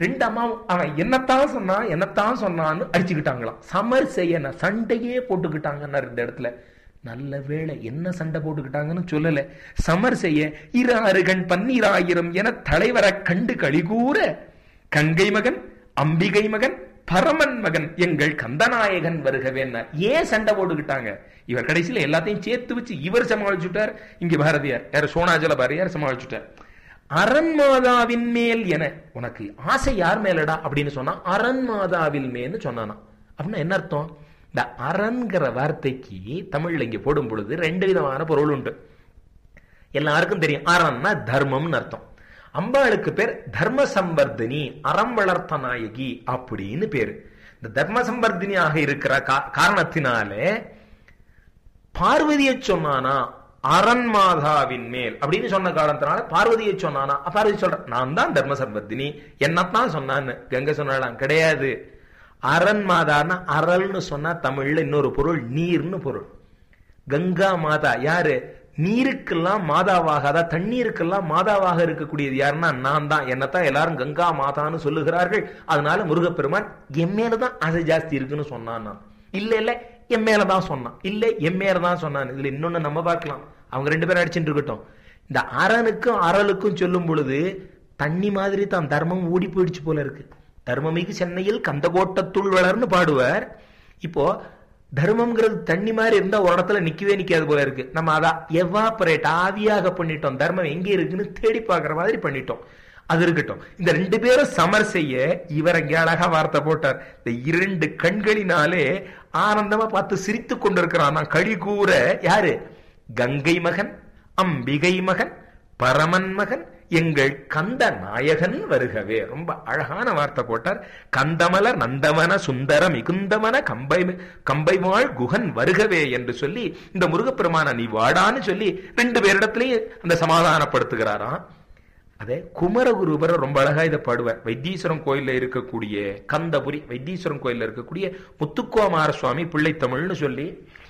ரெண்டு அம்மாவும் அவன் என்னத்தான் சொன்னான் என்னத்தான் சொன்னான்னு அடிச்சுக்கிட்டாங்களாம் சமர் செய்ய சண்டையே போட்டுக்கிட்டாங்கன்னாரு இந்த இடத்துல நல்ல வேளை என்ன சண்டை போட்டுக்கிட்டாங்கன்னு சொல்லல சமர் செய்ய இரு அருகன் பன்னீராயிரம் என தலைவரை கண்டு கழிகூற கங்கை மகன் அம்பிகை மகன் பரமன் மகன் எங்கள் கந்தநாயகன் வருகவேன்னா ஏன் சண்டை போட்டுக்கிட்டாங்க இவர் கடைசியில எல்லாத்தையும் சேர்த்து வச்சு இவர் சமாளிச்சுட்டார் இங்க பாரதியார் யார் சோனாஜல பாரதியார் சமாளிச்சுட்டார் அரண்மாதாவின் மேல் என உனக்கு ஆசை யார் மேலடா அப்படின்னு சொன்னா அரண்மாதாவில் மேன்னு சொன்னானா அப்படின்னா என்ன அர்த்தம் இந்த அரண்கிற வார்த்தைக்கு தமிழ்ல இங்க போடும் பொழுது ரெண்டு விதமான பொருள் உண்டு எல்லாருக்கும் தெரியும் அரண்னா தர்மம்னு அர்த்தம் அம்பாளுக்கு பேர் தர்ம சம்பர்தினி அறம் வளர்த்த நாயகி அப்படின்னு பேரு இந்த தர்ம சம்பர்தினியாக இருக்கிற காரணத்தினாலே பார்வதியை சொன்னானா அரண்மாதாவின் மேல் அப்படின்னு சொன்ன காலத்தினால பார்வதியை சொன்னானா பார்வதி சொல்ற நான் தான் தர்ம சம்பர்தினி என்னத்தான் சொன்னான்னு கங்கை சொன்னாலாம் கிடையாது அரண் மாதான்னா அரல்னு சொன்னா தமிழ்ல இன்னொரு பொருள் நீர்னு பொருள் கங்கா மாதா யாரு நீருக்கெல்லாம் மாதாவாக அதாவது தண்ணீருக்கெல்லாம் மாதாவாக இருக்கக்கூடியது யாருன்னா நான் தான் என்னத்தான் எல்லாரும் கங்கா மாதான்னு சொல்லுகிறார்கள் அதனால முருகப்பெருமான் என் மேலதான் ஆசை ஜாஸ்தி இருக்குன்னு சொன்னான் நான் இல்ல இல்ல என் மேலதான் சொன்னான் இல்ல என் மேலதான் சொன்னான் இதுல இன்னொன்னு நம்ம பார்க்கலாம் அவங்க ரெண்டு பேரும் அடிச்சுட்டு இருக்கட்டும் இந்த அரனுக்கும் அரலுக்கும் சொல்லும் பொழுது தண்ணி மாதிரி தான் தர்மம் ஓடி போயிடுச்சு போல இருக்கு தர்மமிகு சென்னையில் கந்தகோட்டத்துள் வளர்னு பாடுவார் இப்போ தர்மம்ங்கிறது தண்ணி மாதிரி இருந்தா ஒரு இடத்துல நிக்கவே நிக்காது போல இருக்கு நம்ம அதான் எவாபரேட் ஆவியாக பண்ணிட்டோம் தர்மம் எங்க இருக்குன்னு தேடி பாக்குற மாதிரி பண்ணிட்டோம் அது இருக்கட்டும் இந்த ரெண்டு பேரும் சமர் செய்ய இவர் அங்கே அழகா வார்த்தை போட்டார் இந்த இரண்டு கண்களினாலே ஆனந்தமா பார்த்து சிரித்து கொண்டிருக்கிறான் நான் கழி கூற யாரு கங்கை மகன் அம்பிகை மகன் பரமன் மகன் எங்கள் கந்த நாயகன் வருகவே ரொம்ப அழகான வார்த்தை போட்டார் கந்தமலர் நந்தவன சுந்தர மிகுந்தவன கம்பை கம்பைவாள் குகன் வருகவே என்று சொல்லி இந்த முருகப்பெருமான நீ வாடான்னு சொல்லி ரெண்டு பேரிடத்திலையும் அந்த சமாதானப்படுத்துகிறாராம் அதே குமரகுருபர ரொம்ப அழகா இதை பாடுவார் வைத்தீஸ்வரம் கோயில்ல இருக்கக்கூடிய கந்தபுரி வைத்தீஸ்வரம் கோயில்ல இருக்கக்கூடிய முத்துக்குமார சுவாமி பிள்ளை தமிழ்னு சொல்லி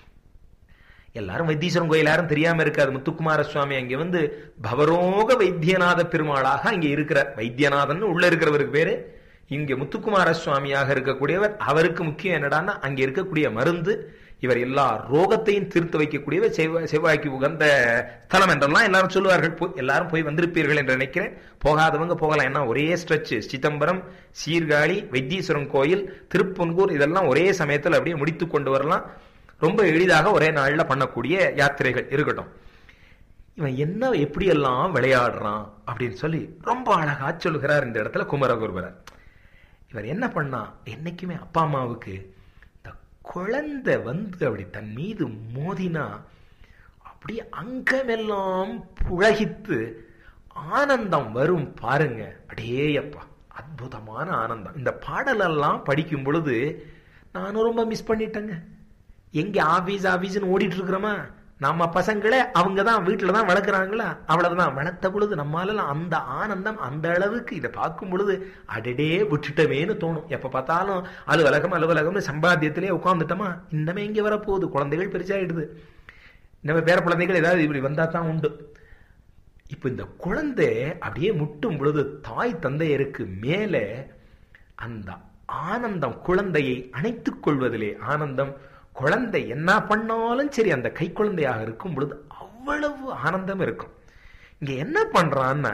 எல்லாரும் வைத்தீஸ்வரன் கோயில் யாரும் தெரியாம இருக்காது முத்துக்குமார சுவாமி அங்க வந்து பவரோக வைத்தியநாத பெருமாளாக அங்க இருக்கிறார் வைத்தியநாதன் உள்ள இருக்கிறவருக்கு பேரு இங்க முத்துக்குமார சுவாமியாக இருக்கக்கூடியவர் அவருக்கு முக்கியம் என்னடான்னா அங்க இருக்கக்கூடிய மருந்து இவர் எல்லா ரோகத்தையும் தீர்த்து வைக்கக்கூடியவர் செவ்வாய் செவ்வாய்க்கு உகந்த ஸ்தலம் என்றெல்லாம் எல்லாரும் சொல்லுவார்கள் எல்லாரும் போய் வந்திருப்பீர்கள் என்று நினைக்கிறேன் போகாதவங்க போகலாம் ஏன்னா ஒரே ஸ்ட்ரெச் சிதம்பரம் சீர்காழி வைத்தீஸ்வரன் கோயில் திருப்பன்கூர் இதெல்லாம் ஒரே சமயத்தில் அப்படியே முடித்து கொண்டு வரலாம் ரொம்ப எளிதாக ஒரே நாளில் பண்ணக்கூடிய யாத்திரைகள் இருக்கட்டும் இவன் என்ன எப்படியெல்லாம் விளையாடுறான் அப்படின்னு சொல்லி ரொம்ப அழகா சொல்லுகிறார் இந்த இடத்துல குமரகுருபரர் இவர் என்ன பண்ணா என்னைக்குமே அப்பா அம்மாவுக்கு இந்த குழந்தை வந்து அப்படி தன் மீது மோதினா அப்படியே அங்கமெல்லாம் புழகித்து ஆனந்தம் வரும் பாருங்க அடேயப்பா அற்புதமான ஆனந்தம் இந்த பாடலெல்லாம் படிக்கும் பொழுது நானும் ரொம்ப மிஸ் பண்ணிட்டேங்க எங்க ஆபீஸ் ஆபீஸ்னு ஓடிட்டு இருக்கிறோமா நம்ம பசங்களை அவங்க தான் வீட்டில் தான் வளர்க்குறாங்களா அவ்வளவுதான் வளர்த்த பொழுது நம்மளால அந்த ஆனந்தம் அந்த அளவுக்கு இதை பார்க்கும் பொழுது அடடே விட்டுட்டமேன்னு தோணும் எப்ப பார்த்தாலும் அலுவலகம் அலுவலகம்னு சம்பாத்தியத்திலே உட்காந்துட்டோமா இன்னமே இங்கே வரப்போகுது குழந்தைகள் பெருசாயிடுது நம்ம பேர குழந்தைகள் ஏதாவது இப்படி வந்தா தான் உண்டு இப்ப இந்த குழந்தை அப்படியே முட்டும் பொழுது தாய் தந்தையருக்கு மேலே அந்த ஆனந்தம் குழந்தையை அணைத்துக் கொள்வதிலே ஆனந்தம் குழந்தை என்ன பண்ணாலும் சரி அந்த கை குழந்தையாக இருக்கும் பொழுது அவ்வளவு ஆனந்தம் இருக்கும் இங்க என்ன பண்றான்னா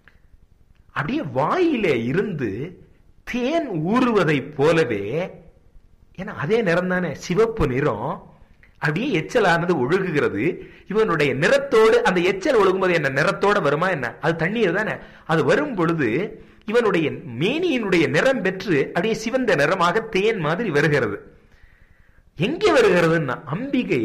அப்படியே வாயிலே இருந்து தேன் ஊறுவதை போலவே ஏன்னா அதே நிறம் தானே சிவப்பு நிறம் அப்படியே எச்சலானது ஒழுகுகிறது இவனுடைய நிறத்தோடு அந்த எச்சல் ஒழுகும்போது என்ன நிறத்தோட வருமா என்ன அது தண்ணீர் தானே அது வரும் பொழுது இவனுடைய மேனியினுடைய நிறம் பெற்று அப்படியே சிவந்த நிறமாக தேன் மாதிரி வருகிறது எங்கே வருகிறதுன்னா அம்பிகை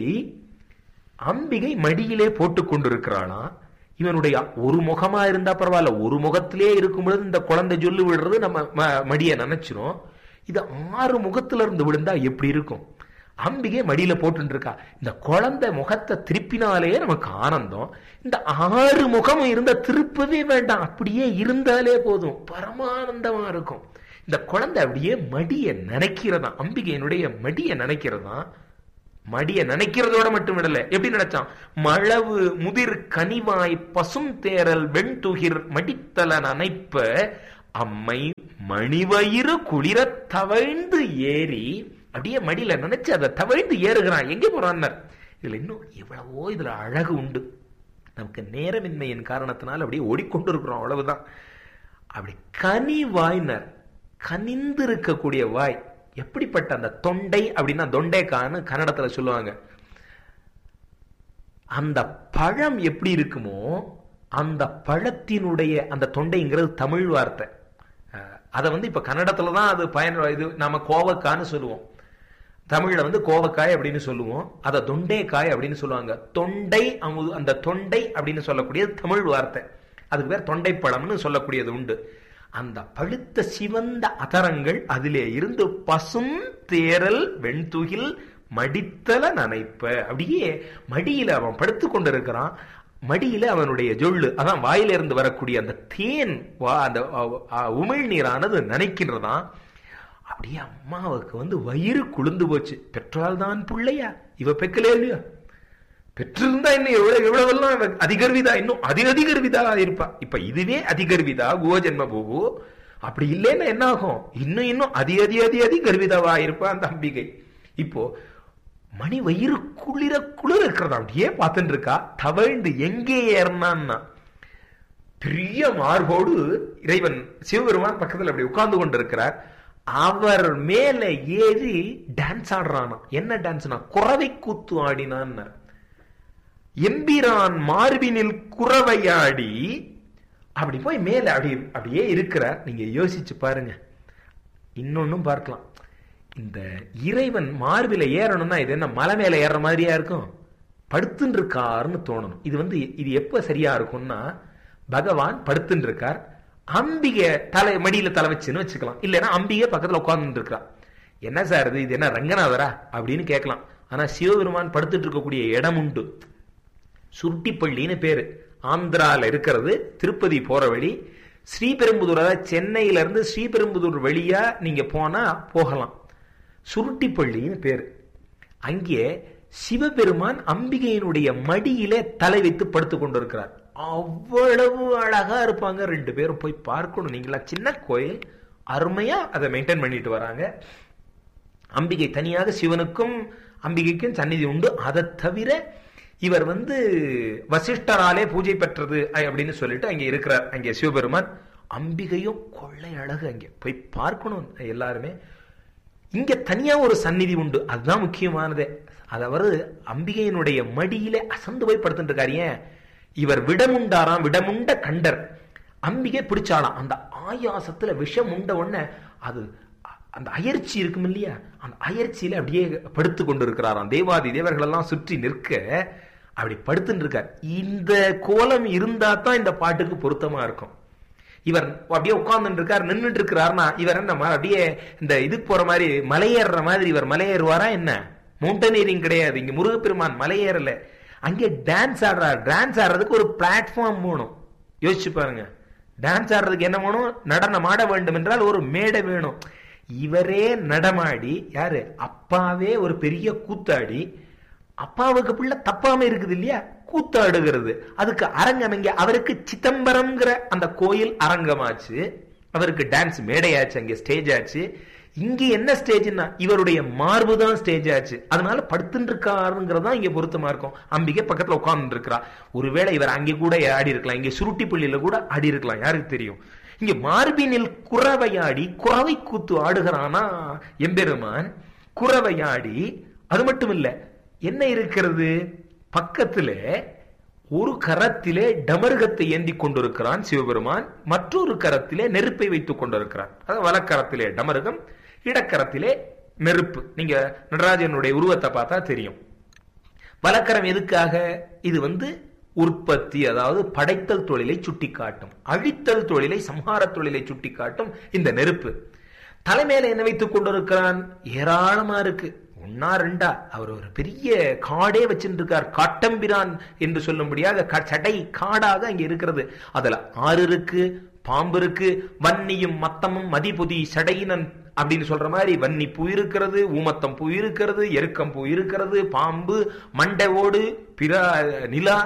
அம்பிகை மடியிலே போட்டு கொண்டிருக்கிறாளாம் இவனுடைய ஒரு முகமா இருந்தா பரவாயில்ல ஒரு முகத்திலே இருக்கும் பொழுது இந்த குழந்தை சொல்லு விடுறது நம்ம மடிய நினைச்சிரும் இது ஆறு முகத்துல இருந்து விழுந்தா எப்படி இருக்கும் அம்பிகை மடியில போட்டு இருக்கா இந்த குழந்தை முகத்தை திருப்பினாலே நமக்கு ஆனந்தம் இந்த ஆறு முகம் இருந்தா திருப்பவே வேண்டாம் அப்படியே இருந்தாலே போதும் பரமானந்தமா இருக்கும் இந்த குழந்தை அப்படியே மடிய நினைக்கிறதா அம்பிகையினுடைய மடிய நினைக்கிறதா மடிய நினைக்கிறதோட மட்டும் விடல எப்படி நினைச்சான் மழவு முதிர் கனிவாய் பசும் தேரல் வெண்துகிர் மடித்தல நனைப்ப அம்மை மணிவயிறு குளிர தவழ்ந்து ஏறி அப்படியே மடியில நினைச்சு அதை தவழ்ந்து ஏறுகிறான் எங்க போறான் இதுல இன்னும் எவ்வளவோ இதுல அழகு உண்டு நமக்கு நேரமின்மையின் காரணத்தினால் அப்படியே ஓடிக்கொண்டு இருக்கிறோம் அவ்வளவுதான் அப்படி கனி வாய்னர் கனிந்து இருக்கக்கூடிய வாய் எப்படிப்பட்ட அந்த தொண்டை அப்படின்னா தொண்டைக்கான்னு கன்னடத்துல சொல்லுவாங்க அந்த பழம் எப்படி இருக்குமோ அந்த பழத்தினுடைய அந்த தொண்டைங்கிறது தமிழ் வார்த்தை அதை வந்து இப்ப கன்னடத்துல தான் அது பயன் இது நாம கோவக்கான்னு சொல்லுவோம் தமிழ்ல வந்து கோவக்காய் அப்படின்னு சொல்லுவோம் அதை தொண்டைக்காய் அப்படின்னு சொல்லுவாங்க தொண்டை அந்த தொண்டை அப்படின்னு சொல்லக்கூடியது தமிழ் வார்த்தை அதுக்கு பேர் தொண்டை பழம்னு சொல்லக்கூடியது உண்டு அந்த பழுத்த சிவந்த அதரங்கள் அதிலே இருந்து பசும் தேரல் வெண்துகில் மடித்தல நனைப்ப அப்படியே மடியில அவன் படுத்து கொண்டிருக்கிறான் மடியில அவனுடைய ஜொள்ளு அதான் வாயில இருந்து வரக்கூடிய அந்த தேன் அந்த உமிழ்நீரானது நினைக்கின்றதான் அப்படியே அம்மாவுக்கு வந்து வயிறு குளிர்ந்து போச்சு பெற்றால் தான் பிள்ளையா இவ பெக்கலே இல்லையா பெற்றிருந்தா இன்னும் எவ்வளவு எவ்வளவெல்லாம் அதிகர்விதா இன்னும் அதிக அதிகர்விதா இருப்பா இப்ப இதுவே அதிகர்விதா குவ ஜென்ம பூவு அப்படி இல்லைன்னா என்ன ஆகும் இன்னும் இன்னும் அதி அதி அதி அதி கர்விதாவா இருப்பா அந்த அம்பிகை இப்போ மணி வயிறு குளிர குளிர இருக்கிறதா அப்படியே பார்த்துட்டு இருக்கா தவழ்ந்து எங்கே ஏறினான்னா பெரிய மார்போடு இறைவன் சிவபெருமான் பக்கத்தில் அப்படி உட்கார்ந்து கொண்டிருக்கிறார் அவர் மேல ஏறி டான்ஸ் ஆடுறானா என்ன டான்ஸ்னா குறவை கூத்து ஆடினான் எம்பிரான் மார்பினில் குறவையாடி அப்படி போய் மேல அப்படி அப்படியே இருக்கிறார் நீங்க யோசிச்சு பாருங்க இன்னொன்னும் பார்க்கலாம் இந்த இறைவன் மார்பில ஏறணும்னா இது என்ன மலை மேல ஏற மாதிரியா இருக்கும் படுத்துன்னு இருக்காருன்னு தோணணும் இது வந்து இது எப்ப சரியா இருக்கும்னா பகவான் படுத்துன்னு இருக்கார் அம்பிகை தலை மடியில தலை வச்சுன்னு வச்சுக்கலாம் இல்லைன்னா அம்பிகை பக்கத்துல உட்கார்ந்து இருக்கா என்ன சார் இது இது என்ன ரங்கநாதரா அப்படின்னு கேட்கலாம் ஆனா சிவபெருமான் படுத்துட்டு இருக்கக்கூடிய இடம் உண்டு சுருட்டிப்பள்ளின்னு பேரு ஆந்திரால இருக்கிறது திருப்பதி போற வழி ஸ்ரீபெரும்புதூர் அதாவது சென்னையில இருந்து ஸ்ரீபெரும்புதூர் வழியா நீங்க போனா போகலாம் சுருட்டிப்பள்ளின்னு பேரு அங்கே சிவபெருமான் அம்பிகையினுடைய மடியிலே தலை வைத்து படுத்து கொண்டிருக்கிறார் அவ்வளவு அழகா இருப்பாங்க ரெண்டு பேரும் போய் பார்க்கணும் நீங்களா சின்ன கோயில் அருமையா அதை மெயின்டைன் பண்ணிட்டு வராங்க அம்பிகை தனியாக சிவனுக்கும் அம்பிகைக்கும் சந்நிதி உண்டு அதை தவிர இவர் வந்து வசிஷ்டராலே பூஜை பெற்றது அப்படின்னு சொல்லிட்டு அங்கே இருக்கிறார் அங்கே சிவபெருமான் அம்பிகையும் கொள்ளை அழகு அங்கே போய் பார்க்கணும் எல்லாருமே இங்க தனியா ஒரு சந்நிதி உண்டு அதுதான் முக்கியமானதே அதாவது அம்பிகையினுடைய மடியிலே அசந்து போய் படுத்துட்டு இருக்காரு ஏன் இவர் விடமுண்டாராம் விடமுண்ட கண்டர் அம்பிகை பிடிச்சாலாம் அந்த ஆயாசத்துல விஷம் உண்ட உடனே அது அந்த அயற்சி இருக்கும் இல்லையா அந்த அயற்சியில அப்படியே படுத்து கொண்டு இருக்கிறாராம் தேவாதி தேவர்கள் எல்லாம் சுற்றி நிற்க அப்படி படுத்துட்டு இருக்கார் இந்த கோலம் இருந்தா தான் இந்த பாட்டுக்கு பொருத்தமா இருக்கும் இவர் அப்படியே உட்கார்ந்துட்டு இருக்கார் நின்றுட்டு இருக்கிறாருன்னா இவர் என்ன அப்படியே இந்த இதுக்கு போற மாதிரி மலையேறுற மாதிரி இவர் மலையேறுவாரா என்ன மவுண்டனியரிங் கிடையாது இங்க முருகப்பெருமான் மலையேறல அங்கே டான்ஸ் ஆடுறார் டான்ஸ் ஆடுறதுக்கு ஒரு பிளாட்ஃபார்ம் வேணும் யோசிச்சு பாருங்க டான்ஸ் ஆடுறதுக்கு என்ன வேணும் நடனம் ஆட வேண்டும் என்றால் ஒரு மேடை வேணும் இவரே நடமாடி யாரு அப்பாவே ஒரு பெரிய கூத்தாடி அப்பாவுக்கு பிள்ளை தப்பாம இருக்குது இல்லையா கூத்தாடுகிறது அதுக்கு அரங்கம் இங்க அவருக்கு சிதம்பரம்ங்கிற அந்த கோயில் அரங்கமாச்சு அவருக்கு டான்ஸ் மேடையாச்சு அங்க ஸ்டேஜ் ஆச்சு இங்க என்ன ஸ்டேஜ்னா இவருடைய மார்பு தான் ஸ்டேஜ் ஆச்சு அதனால படுத்துட்டு இருக்காருங்கிறதா இங்க பொருத்தமா இருக்கும் அம்பிகை பக்கத்துல உட்கார்ந்து இருக்கிறா ஒருவேளை இவர் அங்கே கூட ஆடி இருக்கலாம் இங்க சுருட்டி பள்ளியில கூட ஆடி இருக்கலாம் யாருக்கு தெரியும் இங்க மார்பினில் குறவையாடி குறவை கூத்து ஆடுகிறானா எம்பெருமான் குறவையாடி அது மட்டும் இல்ல என்ன இருக்கிறது பக்கத்துல ஒரு கரத்திலே டமருகத்தை ஏந்தி கொண்டிருக்கிறான் சிவபெருமான் மற்றொரு கரத்திலே நெருப்பை வைத்துக் கொண்டிருக்கிறான் அதாவது வலக்கரத்திலே டமருகம் இடக்கரத்திலே நெருப்பு நீங்க நடராஜனுடைய உருவத்தை பார்த்தா தெரியும் வலக்கரம் எதுக்காக இது வந்து உற்பத்தி அதாவது படைத்தல் தொழிலை சுட்டிக்காட்டும் அழித்தல் தொழிலை சம்ஹார தொழிலை சுட்டிக்காட்டும் இந்த நெருப்பு தலைமையில என்ன வைத்துக் கொண்டிருக்கிறான் ஏராளமா இருக்கு ஒன்னா ரெண்டா அவர் ஒரு பெரிய காடே வச்சுட்டு இருக்கார் காட்டம்பிரான் என்று சொல்லும்படியாக சடை காடாக அங்க இருக்கிறது அதுல ஆறு இருக்கு பாம்பு இருக்கு வன்னியும் மத்தமும் மதிபுதி சடையினன் அப்படின்னு சொல்ற மாதிரி வன்னி பூ இருக்கிறது ஊமத்தம் பூ இருக்கிறது எருக்கம் பூ இருக்கிறது பாம்பு மண்டை ஓடு பிற நிலா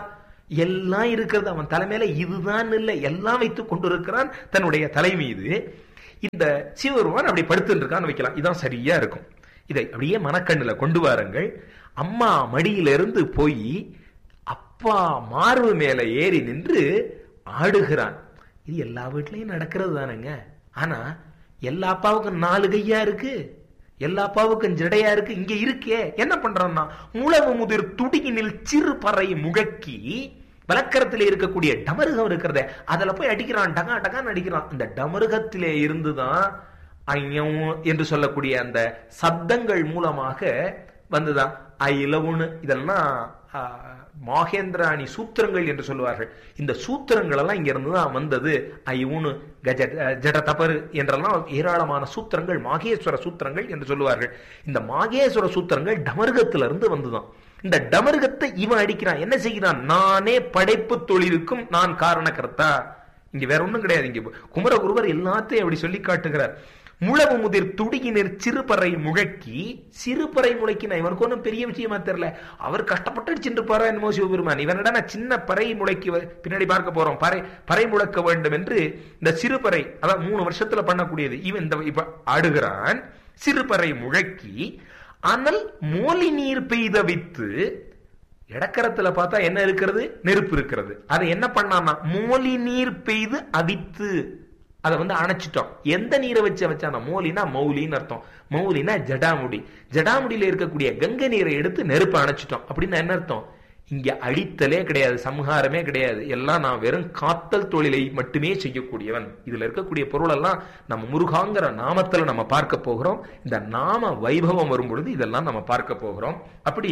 எல்லாம் இருக்கிறது அவன் தலைமையில இதுதான் இல்லை எல்லாம் வைத்துக் கொண்டிருக்கிறான் தன்னுடைய தலை மீது இந்த சிவபெருமான் அப்படி படுத்துட்டு இருக்கான்னு வைக்கலாம் இதான் சரியா இருக்கும் இதை அப்படியே மனக்கண்ணுல கொண்டு வாருங்கள் அம்மா மடியிலிருந்து போய் அப்பா மார்பு மேல ஏறி நின்று ஆடுகிறான் இது எல்லா வீட்லயும் நடக்கிறது தானேங்க ஆனா எல்லா அப்பாவுக்கும் நாலு கையா இருக்கு எல்லா அப்பாவுக்கும் ஜடையா இருக்கு இங்க இருக்கே என்ன பண்றான்னா முழவு முதிர் துடியினில் சிறு பறை முகக்கி வழக்கரத்திலே இருக்கக்கூடிய டமருகம் இருக்கிறதே அதுல போய் அடிக்கிறான் டகா டகான்னு அடிக்கிறான் அந்த டமருகத்திலே இருந்துதான் ஐயம் என்று சொல்லக்கூடிய அந்த சப்தங்கள் மூலமாக வந்துதான் ஐலவுன்னு இதெல்லாம் மாகேந்திராணி சூத்திரங்கள் என்று சொல்லுவார்கள் இந்த சூத்திரங்கள் எல்லாம் இங்க இருந்து தான் வந்தது ஐயூனு கஜ ஜட தபரு என்றெல்லாம் ஏராளமான சூத்திரங்கள் மாகேஸ்வர சூத்திரங்கள் என்று சொல்லுவார்கள் இந்த மாகேஸ்வர சூத்திரங்கள் டமருகத்திலிருந்து வந்துதான் இந்த டமருகத்தை இவன் அடிக்கிறான் என்ன செய்கிறான் நானே படைப்பு தொழிலுக்கும் நான் காரணக்கர்த்தா இங்க வேற ஒண்ணும் கிடையாது இங்க குமரகுருவர் எல்லாத்தையும் அப்படி சொல்லி காட்டுகிறார் முழவு முதிர் துடியினர் சிறுபறை முழக்கி சிறுபறை முளைக்கினா இவனுக்கு ஒன்றும் பெரிய விஷயமா தெரியல அவர் கஷ்டப்பட்டு அடிச்சுட்டு போறா என்னமோ சிவபெருமான் இவனிட நான் சின்ன பறை முளைக்கி பின்னாடி பார்க்க போறோம் பறை பறை முழக்க வேண்டும் என்று இந்த சிறுபறை அதான் மூணு வருஷத்துல பண்ணக்கூடியது இவன் இந்த இப்ப ஆடுகிறான் சிறுபறை முழக்கி ஆனால் மோலி நீர் பெய்த வைத்து இடக்கரத்துல பார்த்தா என்ன இருக்கிறது நெருப்பு இருக்கிறது அதை என்ன பண்ணான்னா மோலி நீர் பெய்து அவித்து அதை வந்து அணைச்சிட்டோம் எந்த நீரை வச்சு வச்சானா மோலினா மௌலின்னு அர்த்தம் மௌலினா ஜடாமுடி ஜடாமுடியில இருக்கக்கூடிய கங்கை நீரை எடுத்து நெருப்பு அணைச்சிட்டோம் அப்படின்னு என்ன அர்த்தம் இங்க அழித்தலே கிடையாது சம்ஹாரமே கிடையாது எல்லாம் நான் வெறும் காத்தல் தொழிலை மட்டுமே செய்யக்கூடியவன் இதுல இருக்கக்கூடிய பொருள் எல்லாம் நம்ம முருகாங்கிற நாமத்துல நம்ம பார்க்க போகிறோம் இந்த நாம வைபவம் வரும் பொழுது இதெல்லாம் நம்ம பார்க்க போகிறோம் அப்படி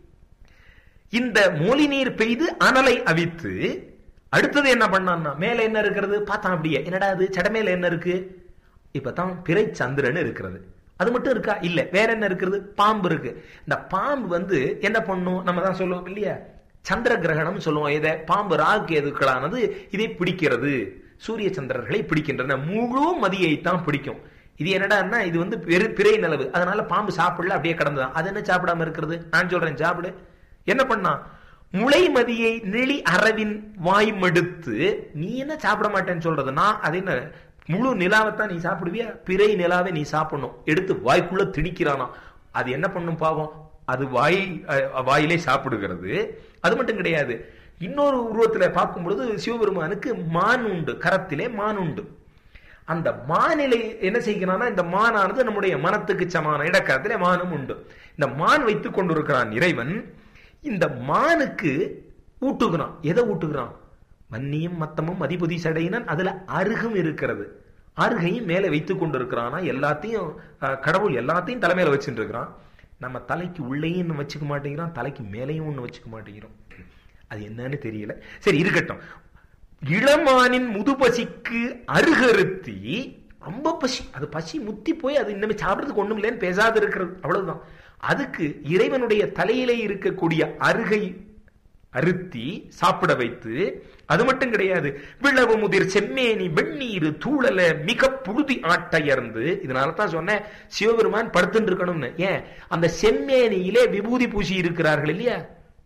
இந்த மோலி நீர் பெய்து அனலை அவித்து அடுத்தது என்ன பண்ணான்னா மேல என்ன இருக்கிறது பார்த்தான் அப்படியே என்னடா அது சடமேல என்ன இருக்கு இப்பதான் பிறை சந்திரன் இருக்கிறது அது மட்டும் இருக்கா இல்ல வேற என்ன இருக்கிறது பாம்பு இருக்கு இந்த பாம்பு வந்து என்ன பண்ணும் நம்ம தான் சொல்லுவோம் இல்லையா சந்திர கிரகணம் சொல்லுவோம் இதை பாம்பு ராகு எதுக்களானது இதை பிடிக்கிறது சூரிய சந்திரர்களை பிடிக்கின்றன முழு மதியை தான் பிடிக்கும் இது என்னடான்னா இது வந்து பெரு பிறை நிலவு அதனால பாம்பு சாப்பிடல அப்படியே கடந்துதான் அது என்ன சாப்பிடாம இருக்கிறது நான் சொல்றேன் சாப்பிடு என்ன பண்ணா முளை மதியை நெளி அரவின் வாய் மடுத்து நீ என்ன சாப்பிட மாட்டேன்னு சொல்றது நான் அது என்ன முழு நிலாவைத்தான் நீ சாப்பிடுவியா பிறை நிலாவை நீ சாப்பிடணும் எடுத்து வாய்க்குள்ள திணிக்கிறானா அது என்ன பண்ணும் பாவம் அது வாய் வாயிலே சாப்பிடுகிறது அது மட்டும் கிடையாது இன்னொரு உருவத்துல பார்க்கும் பொழுது சிவபெருமானுக்கு மான் உண்டு கரத்திலே மான் உண்டு அந்த மானிலை என்ன செய்கிறான்னா இந்த மானானது நம்முடைய மனத்துக்கு சமான இடக்கரத்திலே மானும் உண்டு இந்த மான் வைத்துக் கொண்டிருக்கிறான் இறைவன் இந்த மானுக்கு ஊட்டுகிறான் எதை ஊட்டுகிறான் வன்னியும் மத்தமும் அதிபதி சடையினன் அதுல அருகும் இருக்கிறது அருகையும் மேல வைத்துக் கொண்டிருக்கிறானா எல்லாத்தையும் கடவுள் எல்லாத்தையும் தலைமையில வச்சுட்டு இருக்கிறான் நம்ம தலைக்கு உள்ளேயும் வச்சுக்க மாட்டேங்கிறோம் தலைக்கு மேலேயும் ஒண்ணு வச்சுக்க மாட்டேங்கிறோம் அது என்னன்னு தெரியல சரி இருக்கட்டும் இளமானின் முதுபசிக்கு அருகருத்தி ரொம்ப பசி அது பசி முத்தி போய் அது இன்னமே சாப்பிடறதுக்கு ஒண்ணும் இல்லைன்னு பேசாது இருக்கிறது அவ்வளவுதான் அதுக்கு இறைவனுடைய தலையிலே இருக்கக்கூடிய அருகை அறுத்தி சாப்பிட வைத்து அது மட்டும் கிடையாது விளவு முதிர் செம்மேனி வெந்நீர் தூளல மிக புழுதி ஆட்டையர்ந்து இதனால தான் சொன்னேன் சிவபெருமான் படுத்துட்டு இருக்கணும்னு ஏன் அந்த செம்மேனியிலே விபூதி பூசி இருக்கிறார்கள் இல்லையா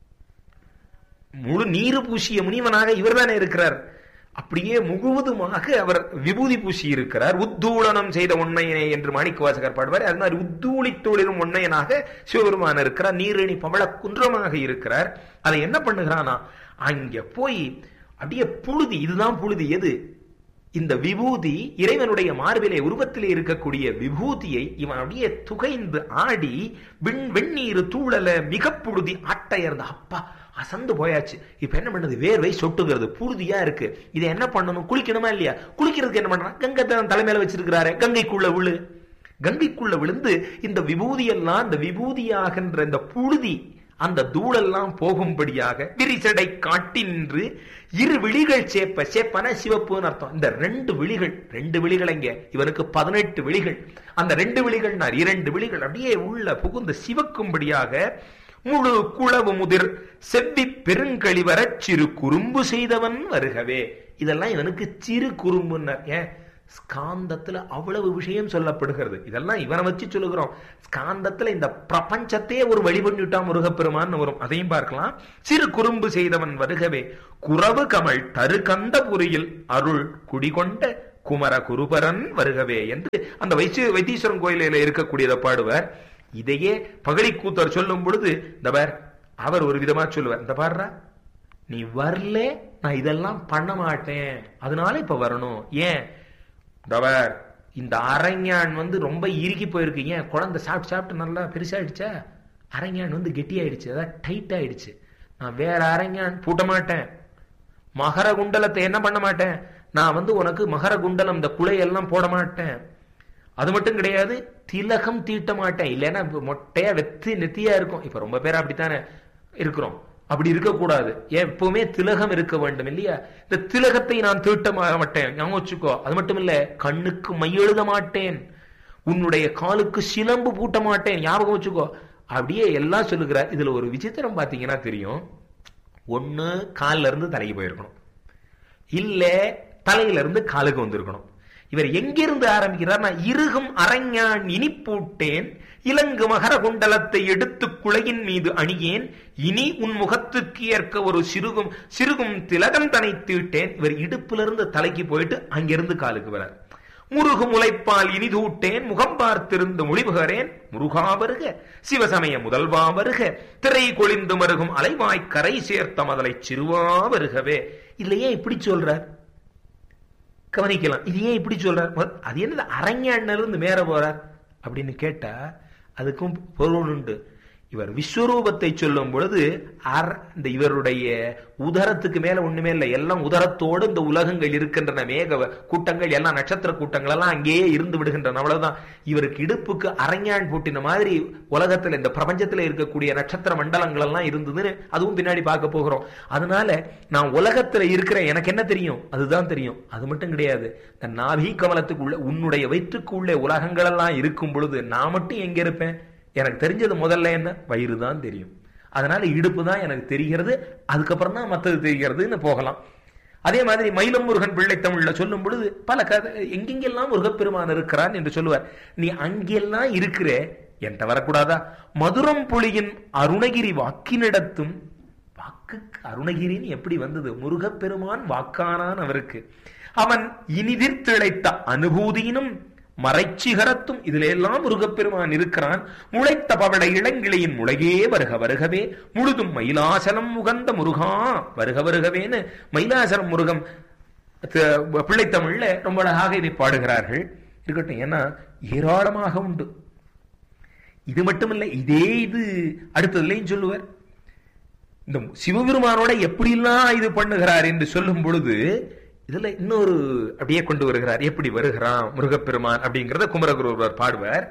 முழு நீரு பூசிய முனிவனாக இவர்தானே இருக்கிறார் அப்படியே முழுவதுமாக அவர் விபூதி பூசி இருக்கிறார் உத்தூளனம் செய்த உண்மையனே என்று மாணிக்க வாசகர் பாடுவார் அது மாதிரி உத்தூளி தொழிலும் உண்மையனாக சிவபெருமான் இருக்கிறார் நீரணி பவள குன்றமாக இருக்கிறார் அதை என்ன பண்ணுகிறானா அங்க போய் அப்படியே புழுதி இதுதான் புழுதி எது இந்த விபூதி இறைவனுடைய மார்பிலே உருவத்திலே இருக்கக்கூடிய விபூதியை இவன் அப்படியே துகைந்து ஆடி விண் வெந்நீர் தூளல மிக புழுதி ஆட்டையர்ந்த அப்பா அசந்து போயாச்சு இப்ப என்ன பண்ணுது வேர்வை சொட்டுகிறது புழுதியா இருக்கு இதை என்ன பண்ணணும் குளிக்கணுமா இல்லையா குளிக்கிறதுக்கு என்ன பண்றான் கங்கை தான் தலைமையில வச்சிருக்கிறாரு கங்கைக்குள்ள விழு கங்கைக்குள்ள விழுந்து இந்த விபூதி எல்லாம் இந்த விபூதியாகின்ற இந்த புழுதி அந்த தூளெல்லாம் போகும்படியாக விரிசடை காட்டி நின்று இரு விழிகள் சேப்ப சேப்பன சிவப்புன்னு அர்த்தம் இந்த ரெண்டு விழிகள் ரெண்டு விழிகள் இங்க இவனுக்கு பதினெட்டு விழிகள் அந்த ரெண்டு விழிகள் இரண்டு விழிகள் அப்படியே உள்ள புகுந்து சிவக்கும்படியாக முழு குளவு முதிர் செவ்வி பெருங்கழிவர சிறு குறும்பு செய்தவன் வருகவே இதெல்லாம் இவனுக்கு சிறு குறும்புன்னர் ஏன் ஸ்காந்தத்துல அவ்வளவு விஷயம் சொல்லப்படுகிறது இதெல்லாம் இவனை வச்சு சொல்லுகிறோம் ஸ்காந்தத்துல இந்த பிரபஞ்சத்தையே ஒரு வழிபண்ணிட்டா முருகப்பெருமான் வரும் அதையும் பார்க்கலாம் சிறு குறும்பு செய்தவன் வருகவே குறவு கமல் தரு கந்த புரியில் அருள் குடிகொண்ட குமர குருபரன் வருகவே என்று அந்த வைச்சு வைத்தீஸ்வரன் கோயிலில் இருக்கக்கூடியதை பாடுவார் இதையே பகடி கூத்தர் சொல்லும் பொழுது இந்த பார் அவர் ஒரு விதமா சொல்லுவார் இந்த பாடுறா நீ வரல நான் இதெல்லாம் பண்ண மாட்டேன் அதனால இப்ப வரணும் ஏன் தவர் இந்த அரஞ்ஞான் வந்து ரொம்ப இறுக்கி போயிருக்கு ஏன் குழந்தை சாப்பிட்டு சாப்பிட்டு நல்லா பெருசாயிடுச்சா அரஞ்ஞான் வந்து கெட்டியாயிடுச்சு அதான் டைட் ஆயிடுச்சு நான் வேற அரஞ்ஞான் பூட்ட மாட்டேன் மகர குண்டலத்தை என்ன பண்ண மாட்டேன் நான் வந்து உனக்கு மகர குண்டலம் இந்த குலையெல்லாம் போட மாட்டேன் அது மட்டும் கிடையாது திலகம் தீட்ட மாட்டேன் இல்லைன்னா மொட்டையா வெத்தி நெத்தியா இருக்கும் இப்ப ரொம்ப பேர் அப்படித்தானே இருக்கிறோம் அப்படி இருக்கக்கூடாது எப்பவுமே திலகம் இருக்க வேண்டும் இல்லையா இந்த திலகத்தை நான் தீட்ட மாட்டேன் ஞாபகம் வச்சுக்கோ அது மட்டும் இல்ல கண்ணுக்கு மை எழுத மாட்டேன் உன்னுடைய காலுக்கு சிலம்பு பூட்ட மாட்டேன் ஞாபகம் வச்சுக்கோ அப்படியே எல்லாம் சொல்லுகிறார் இதுல ஒரு விசித்திரம் பாத்தீங்கன்னா தெரியும் ஒண்ணு கால்ல இருந்து தலைக்கு போயிருக்கணும் இல்ல தலையில இருந்து காலுக்கு வந்திருக்கணும் இவர் எங்கிருந்து ஆரம்பிக்கிறார் நான் இருகும் அரஞ்ஞான் இனிப்பூட்டேன் இலங்கு மகர குண்டலத்தை எடுத்து குலையின் மீது அணியேன் இனி உன் முகத்துக்கு ஏற்க ஒரு சிறுகும் சிறுகும் திலகம் தனை தீட்டேன் இவர் இடுப்பிலிருந்து தலைக்கு போயிட்டு அங்கிருந்து காலுக்கு வரார் முருகு முளைப்பால் இனிதூட்டேன் முகம் பார்த்திருந்து மொழிபுகிறேன் முருகா வருக சிவசமய முதல்வா வருக திரை கொழிந்து மருகும் அலைவாய் கரை சேர்த்த மதலை சிறுவா வருகவே இல்லையே இப்படி சொல்றார் கவனிக்கலாம் இது ஏன் இப்படி சொல்றார் அது என்னது அரங்காண்டிலிருந்து மேற போறார் அப்படின்னு கேட்டா அதுக்கும் பொருள் உண்டு இவர் விஸ்வரூபத்தை சொல்லும் பொழுது இந்த இவருடைய உதரத்துக்கு மேல ஒண்ணுமே இல்லை எல்லாம் உதரத்தோடு இந்த உலகங்கள் இருக்கின்றன மேக கூட்டங்கள் எல்லாம் நட்சத்திர கூட்டங்கள் எல்லாம் அங்கேயே இருந்து விடுகின்றன அவ்வளவுதான் இவருக்கு இடுப்புக்கு அரங்கான் பூட்டின மாதிரி உலகத்துல இந்த பிரபஞ்சத்துல இருக்கக்கூடிய நட்சத்திர மண்டலங்கள் எல்லாம் இருந்ததுன்னு அதுவும் பின்னாடி பார்க்க போகிறோம் அதனால நான் உலகத்துல இருக்கிற எனக்கு என்ன தெரியும் அதுதான் தெரியும் அது மட்டும் கிடையாது இந்த நாபி கமலத்துக்குள்ள உன்னுடைய வயிற்றுக்குள்ளே உலகங்கள் எல்லாம் இருக்கும் பொழுது நான் மட்டும் எங்க இருப்பேன் எனக்கு தெரிஞ்சது முதல்ல என்ன வயிறு தான் தெரியும் அதனால இடுப்பு தான் எனக்கு தெரிகிறது அதுக்கப்புறம் தான் மற்றது தெரிகிறதுன்னு போகலாம் அதே மாதிரி மயிலம் முருகன் பிள்ளை தமிழ்ல சொல்லும் பொழுது பல கதை எங்கெங்கெல்லாம் முருகப்பெருமான் இருக்கிறான் என்று சொல்லுவார் நீ அங்கெல்லாம் இருக்கிற என்கிட்ட வரக்கூடாதா மதுரம் புலியின் அருணகிரி வாக்கினிடத்தும் வாக்குக்கு அருணகிரின்னு எப்படி வந்தது முருகப்பெருமான் வாக்கானான் அவருக்கு அவன் இனிதிர் திளைத்த அனுபூதியினும் மறைச்சிகரத்தும் இதுல எல்லாம் முருகப்பெருமான் இருக்கிறான் முளைத்த பவள இளங்கிளையின் முளையே வருக வருகவே முழுதும் மயிலாசலம் முகந்த முருகா வருக வருகவேன்னு மயிலாசலம் முருகம் பிள்ளைத்தமிழ்ல ரொம்ப அழகாக இதை பாடுகிறார்கள் இருக்கட்டும் ஏன்னா ஏராளமாக உண்டு இது மட்டுமில்லை இதே இது அடுத்ததுலையும் சொல்லுவார் இந்த சிவபெருமானோட எப்படிலாம் இது பண்ணுகிறார் என்று சொல்லும் பொழுது இதுல இன்னொரு அப்படியே கொண்டு வருகிறார் எப்படி வருகிறான் முருகப்பெருமான் அப்படிங்கிறத குமரகுருவர் பாடுவார்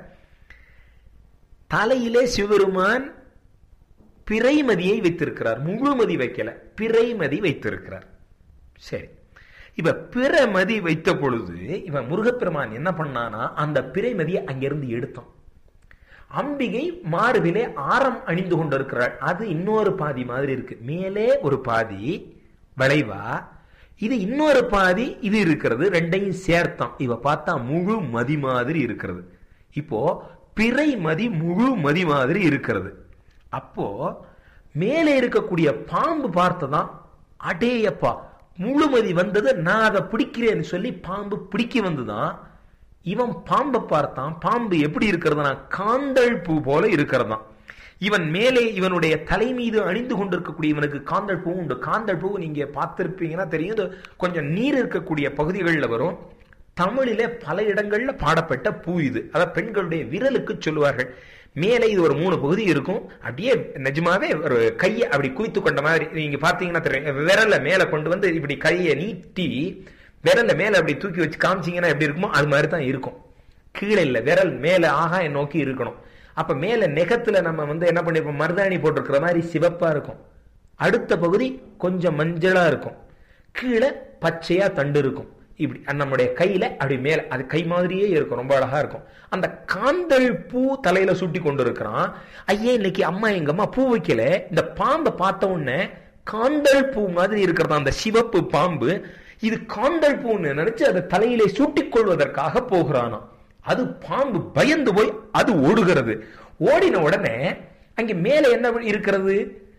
தலையிலே சிவபெருமான் பிறைமதியை வைத்திருக்கிறார் முழுமதி வைக்கல பிறைமதி வைத்திருக்கிறார் சரி இப்ப பிறமதி வைத்த பொழுது இவன் முருகப்பெருமான் என்ன பண்ணானா அந்த பிறைமதியை அங்கிருந்து எடுத்தான் அம்பிகை மார்பிலே ஆரம் அணிந்து கொண்டிருக்கிறாள் அது இன்னொரு பாதி மாதிரி இருக்கு மேலே ஒரு பாதி வளைவா இது இன்னொரு பாதி இது இருக்கிறது ரெண்டையும் சேர்த்தான் இவ பார்த்தா முழு மதி மாதிரி இருக்கிறது இப்போ பிறை மதி முழு மதி மாதிரி இருக்கிறது அப்போ மேலே இருக்கக்கூடிய பாம்பு பார்த்ததான் அடேயப்பா முழுமதி வந்தது நான் அதை பிடிக்கிறேன்னு சொல்லி பாம்பு பிடிக்க வந்துதான் இவன் பாம்பை பார்த்தான் பாம்பு எப்படி இருக்கிறதுனா காந்தள் பூ போல இருக்கிறதாம் இவன் மேலே இவனுடைய தலை மீது அணிந்து கொண்டிருக்கக்கூடிய இவனுக்கு காந்தள் பூ உண்டு காந்தள் பூ நீங்க பார்த்திருப்பீங்கன்னா தெரியும் கொஞ்சம் நீர் இருக்கக்கூடிய பகுதிகளில் வரும் தமிழிலே பல இடங்கள்ல பாடப்பட்ட பூ இது அத பெண்களுடைய விரலுக்கு சொல்லுவார்கள் மேலே இது ஒரு மூணு பகுதி இருக்கும் அப்படியே நிஜமாவே ஒரு கையை அப்படி குவித்து கொண்ட மாதிரி நீங்க பாத்தீங்கன்னா தெரியும் விரல்ல மேல கொண்டு வந்து இப்படி கையை நீட்டி விரல்ல மேல அப்படி தூக்கி வச்சு காமிச்சிங்கன்னா எப்படி இருக்குமோ அது மாதிரி தான் இருக்கும் கீழே இல்ல விரல் மேல ஆகாயம் நோக்கி இருக்கணும் அப்ப மேல நெகத்துல நம்ம வந்து என்ன பண்ணிருப்போம் மருதாணி போட்டிருக்கிற மாதிரி சிவப்பா இருக்கும் அடுத்த பகுதி கொஞ்சம் மஞ்சளா இருக்கும் கீழே பச்சையா தண்டு இருக்கும் இப்படி நம்முடைய கையில அப்படி மேல அது கை மாதிரியே இருக்கும் ரொம்ப அழகா இருக்கும் அந்த காந்தள் பூ தலையில சுட்டி கொண்டு இருக்கிறான் ஐயே இன்னைக்கு அம்மா எங்க அம்மா பூ வைக்கல இந்த பாம்பை பார்த்த உடனே காந்தள் பூ மாதிரி இருக்கிறதா அந்த சிவப்பு பாம்பு இது காந்தல் பூன்னு நினைச்சு அதை தலையிலே சூட்டிக் கொள்வதற்காக போகிறானாம் அது பாம்பு பயந்து போய் அது ஓடுகிறது ஓடின உடனே அங்க மேல என்ன இருக்கிறது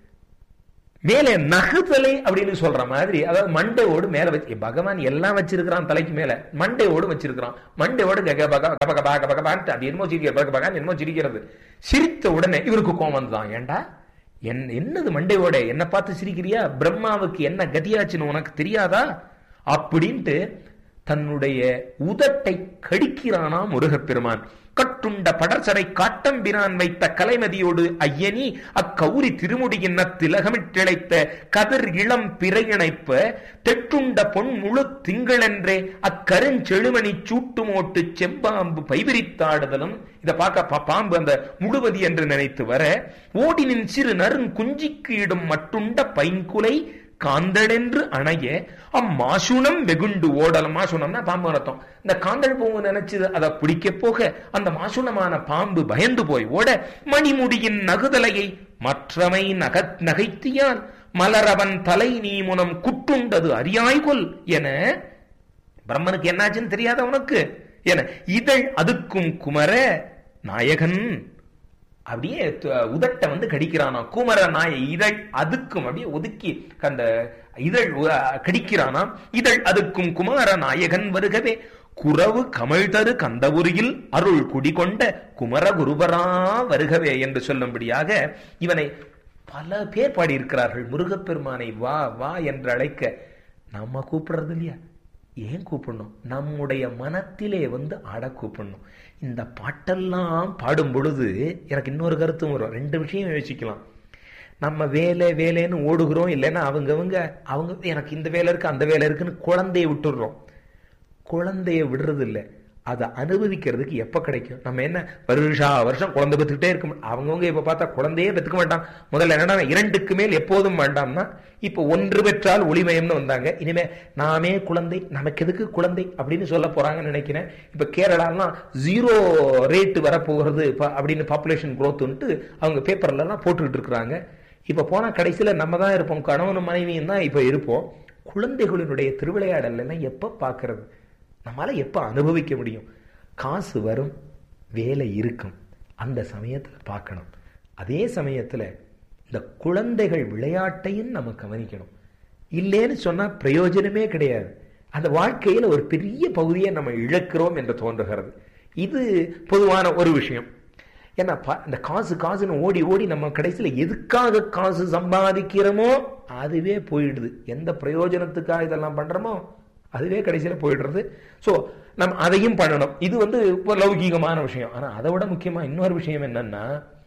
மேலே நகுதலை அப்படின்னு சொல்ற மாதிரி அதாவது மண்டையோடு மேல வச்சு பகவான் எல்லாம் வச்சிருக்கிறான் தலைக்கு மேல மண்டையோடு வச்சிருக்கிறான் மண்டையோடு கக பக கப கபா கப கபான்ட்டு அது என்னமோ சிரிக்கிற பக பகான் என்னமோ சிரிக்கிறது சிரித்த உடனே இவருக்கு கோவம் தான் ஏண்டா என் என்னது மண்டையோட என்ன பார்த்து சிரிக்கிறியா பிரம்மாவுக்கு என்ன கதியாச்சுன்னு உனக்கு தெரியாதா அப்படின்ட்டு தன்னுடைய உதட்டை கடிக்கிறானா முருகப்பெருமான் கட்டுண்ட படர்சடை காட்டம்பிரான் வைத்த கலைமதியோடு ஐயனி அக்கௌரி திருமுடியின் திலகமிட்டிழைத்த கதிர் இளம் பிறையிணைப்ப தெட்டுண்ட பொன் முழு திங்களென்றே அக்கருஞ்செழுமணி சூட்டுமோட்டு செம்பாம்பு பைவிரித்தாடுதலும் இத பார்க்க பாம்பு அந்த முழுவதி என்று நினைத்து வர ஓடினின் சிறு நறுங் குஞ்சிக்கு இடும் மட்டுண்ட பைங்குலை காந்தடென்று அணைய அம்மாசுணம் வெகுண்டு ஓடலம் மாசுணம்னா பாம்பு அர்த்தம் இந்த காந்தல் பூவு நினைச்சது அதை பிடிக்க போக அந்த மாசுணமான பாம்பு பயந்து போய் ஓட மணிமுடியின் நகுதலையை மற்றமை நக நகைத்தியால் மலரவன் தலை நீ முனம் குட்டுண்டது அறியாய்கொல் என பிரம்மனுக்கு என்னாச்சுன்னு தெரியாத உனக்கு என இதழ் அதுக்கும் குமர நாயகன் அப்படியே உதட்ட வந்து கடிக்கிறானா குமர நாய இதழ் அதுக்கும் அப்படியே ஒதுக்கி அந்த இதழ் கடிக்கிறானா இதழ் அதுக்கும் குமார நாயகன் வருகவே குறவு கமிழ் தரு கந்தபுரியில் அருள் குடிகொண்ட குமர குருபரா வருகவே என்று சொல்லும்படியாக இவனை பல பேர் பாடியிருக்கிறார்கள் முருகப்பெருமானை வா வா என்று அழைக்க நம்ம கூப்பிடுறது இல்லையா ஏன் கூப்பிடணும் நம்முடைய மனத்திலே வந்து ஆட கூப்பிடணும் இந்த பாட்டெல்லாம் பாடும் பொழுது எனக்கு இன்னொரு கருத்தும் வரும் ரெண்டு விஷயம் யோசிக்கலாம் நம்ம வேலை வேலைன்னு ஓடுகிறோம் இல்லைன்னா அவங்கவங்க அவங்க எனக்கு இந்த வேலை இருக்கு அந்த வேலை இருக்குன்னு குழந்தைய விட்டுடுறோம் குழந்தைய விடுறது இல்லை அதை அனுபவிக்கிறதுக்கு எப்ப கிடைக்கும் நம்ம என்ன வருஷா வருஷம் குழந்தை பெற்றுக்கிட்டே இருக்க அவங்கவுங்க இப்ப பார்த்தா குழந்தையே பெற்றுக்க மாட்டான் முதல்ல என்னன்னா இரண்டுக்கு மேல் எப்போதும் வேண்டாம்னா இப்ப ஒன்று பெற்றால் ஒளிமயம்னு வந்தாங்க இனிமே நாமே குழந்தை நமக்கு எதுக்கு குழந்தை அப்படின்னு சொல்ல போறாங்கன்னு நினைக்கிறேன் இப்ப கேரளாலாம் ஜீரோ ரேட் வரப்போகிறது அப்படின்னு பாப்புலேஷன் குரோத்ன்ட்டு அவங்க பேப்பர்ல எல்லாம் போட்டுக்கிட்டு இருக்கிறாங்க இப்ப போனா கடைசியில நம்ம தான் இருப்போம் கணவனும் மனைவியும் தான் இப்ப இருப்போம் குழந்தைகளினுடைய திருவிளையாடல் எல்லாம் எப்ப பாக்குறது நம்மளால எப்ப அனுபவிக்க முடியும் காசு வரும் வேலை இருக்கும் அந்த சமயத்துல பார்க்கணும் அதே சமயத்துல இந்த குழந்தைகள் விளையாட்டையும் நம்ம கவனிக்கணும் இல்லைன்னு சொன்னா பிரயோஜனமே கிடையாது அந்த வாழ்க்கையில ஒரு பெரிய பகுதியை நம்ம இழக்கிறோம் என்று தோன்றுகிறது இது பொதுவான ஒரு விஷயம் ஏன்னா இந்த காசு காசுன்னு ஓடி ஓடி நம்ம கடைசியில் எதுக்காக காசு சம்பாதிக்கிறோமோ அதுவே போயிடுது எந்த பிரயோஜனத்துக்காக இதெல்லாம் பண்றோமோ அதுவே கடைசியில் போயிடுறது ஸோ நம்ம அதையும் பண்ணணும் இது வந்து இப்போ லௌகீகமான விஷயம் ஆனால் அதை விட முக்கியமாக இன்னொரு விஷயம் என்னன்னா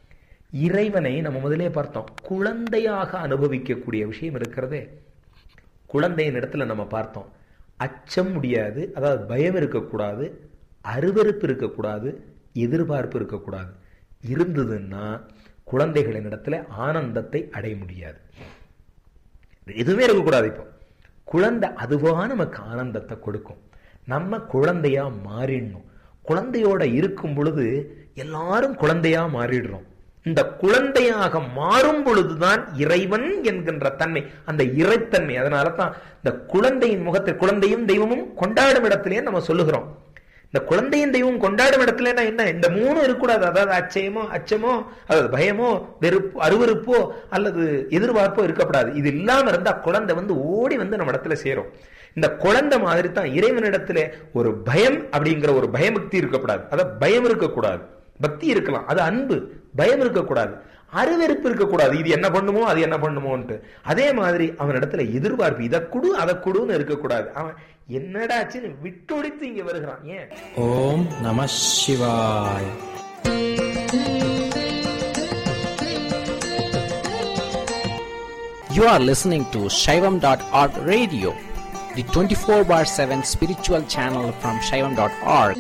இறைவனை நம்ம முதலே பார்த்தோம் குழந்தையாக அனுபவிக்கக்கூடிய விஷயம் இருக்கிறதே குழந்தையின் இடத்துல நம்ம பார்த்தோம் அச்சம் முடியாது அதாவது பயம் இருக்கக்கூடாது அருவறுப்பு இருக்கக்கூடாது எதிர்பார்ப்பு இருக்கக்கூடாது இருந்ததுன்னா குழந்தைகளின் இடத்துல ஆனந்தத்தை அடைய முடியாது எதுவுமே இருக்கக்கூடாது இப்போ குழந்தை அதுவாக நமக்கு ஆனந்தத்தை கொடுக்கும் நம்ம குழந்தையா மாறிடணும் குழந்தையோட இருக்கும் பொழுது எல்லாரும் குழந்தையா மாறிடுறோம் இந்த குழந்தையாக மாறும் பொழுதுதான் இறைவன் என்கின்ற தன்மை அந்த இறைத்தன்மை அதனால தான் இந்த குழந்தையின் முகத்தை குழந்தையும் தெய்வமும் கொண்டாடும் இடத்திலேயே நம்ம சொல்லுகிறோம் இந்த குழந்தையின் தெய்வம் கொண்டாடும் இடத்துல என்ன இந்த மூணு இருக்கக்கூடாது அதாவது அச்சயமோ அச்சமோ அதாவது பயமோ வெறுப்பு அருவறுப்போ அல்லது எதிர்பார்ப்போ இருக்கக்கூடாது இது இல்லாம இருந்தா குழந்தை வந்து ஓடி வந்து நம்ம இடத்துல சேரும் இந்த குழந்தை மாதிரி தான் இறைவனிடத்துல ஒரு பயம் அப்படிங்கிற ஒரு பயபக்தி இருக்கக்கூடாது அதாவது பயம் இருக்கக்கூடாது பக்தி இருக்கலாம் அது அன்பு பயம் இருக்கக்கூடாது அருவெருப்பு இருக்கக்கூடாது இது என்ன பண்ணுமோ அது என்ன பண்ணுமோன்ட்டு அதே மாதிரி அவன் இடத்துல எதிர்பார்ப்பு இதை குடு அதை குடுன்னு இருக்கக்கூடாது அவன் என்னடாச்சுன்னு விட்டொடித்து இங்க வருகிறான் ஏன் ஓம் நம சிவாய் You are listening to Shaivam.org radio, the 24 bar 7 spiritual channel from Shaivam.org.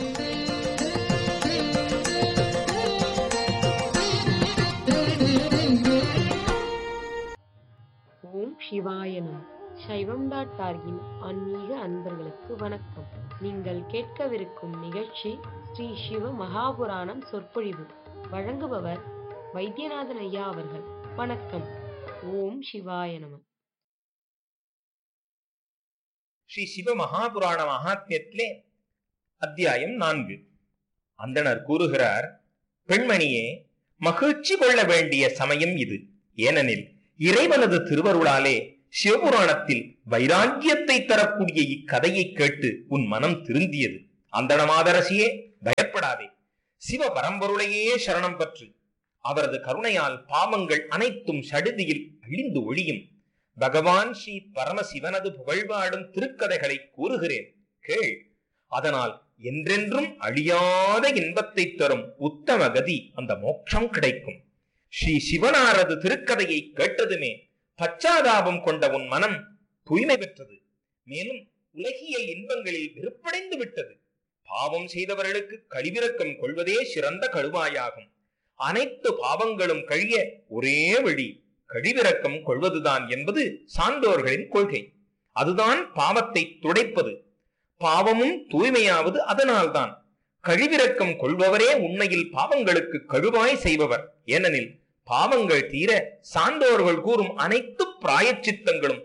ஓம் சிவாயனம் சைவம் டாட் ஆர்கின் ஆன்மீக அன்பர்களுக்கு வணக்கம் நீங்கள் கேட்கவிருக்கும் நிகழ்ச்சி ஸ்ரீ சிவ மகாபுராணம் சொற்பொழிவு வழங்குபவர் வைத்தியநாதன் ஐயா அவர்கள் வணக்கம் ஓம் சிவாய நம ஸ்ரீ சிவ மகாபுராண மகாத்மியத்திலே அத்தியாயம் நான்கு அந்தணர் கூறுகிறார் பெண்மணியே மகிழ்ச்சி கொள்ள வேண்டிய சமயம் இது ஏனெனில் இறைவனது திருவருளாலே சிவபுராணத்தில் வைராக்கியத்தை தரக்கூடிய இக்கதையை கேட்டு உன் மனம் திருந்தியது அந்தணமாதரசியே பயப்படாதே சிவ பரம்பொருளையே சரணம் பற்று அவரது கருணையால் பாவங்கள் அனைத்தும் சடுதியில் அழிந்து ஒழியும் பகவான் ஸ்ரீ பரமசிவனது புகழ்வாடும் திருக்கதைகளை கூறுகிறேன் கேள் அதனால் என்றென்றும் அழியாத இன்பத்தை தரும் உத்தம கதி அந்த மோட்சம் கிடைக்கும் ஸ்ரீ சிவனாரது திருக்கதையை கேட்டதுமே பச்சாதாபம் கொண்ட உன் மனம் தூய்மை பெற்றது மேலும் உலகியல் இன்பங்களில் வெறுப்படைந்து விட்டது பாவம் செய்தவர்களுக்கு கழிவிறக்கம் கொள்வதே சிறந்த கழுவாயாகும் அனைத்து பாவங்களும் கழிய ஒரே வழி கழிவிறக்கம் கொள்வதுதான் என்பது சான்றோர்களின் கொள்கை அதுதான் பாவத்தை துடைப்பது பாவமும் தூய்மையாவது அதனால்தான் கழிவிறக்கம் கொள்பவரே உண்மையில் பாவங்களுக்கு கழுவாய் செய்பவர் ஏனெனில் பாவங்கள் தீர சான்றோர்கள் கூறும் அனைத்து பிராயச்சித்தங்களும்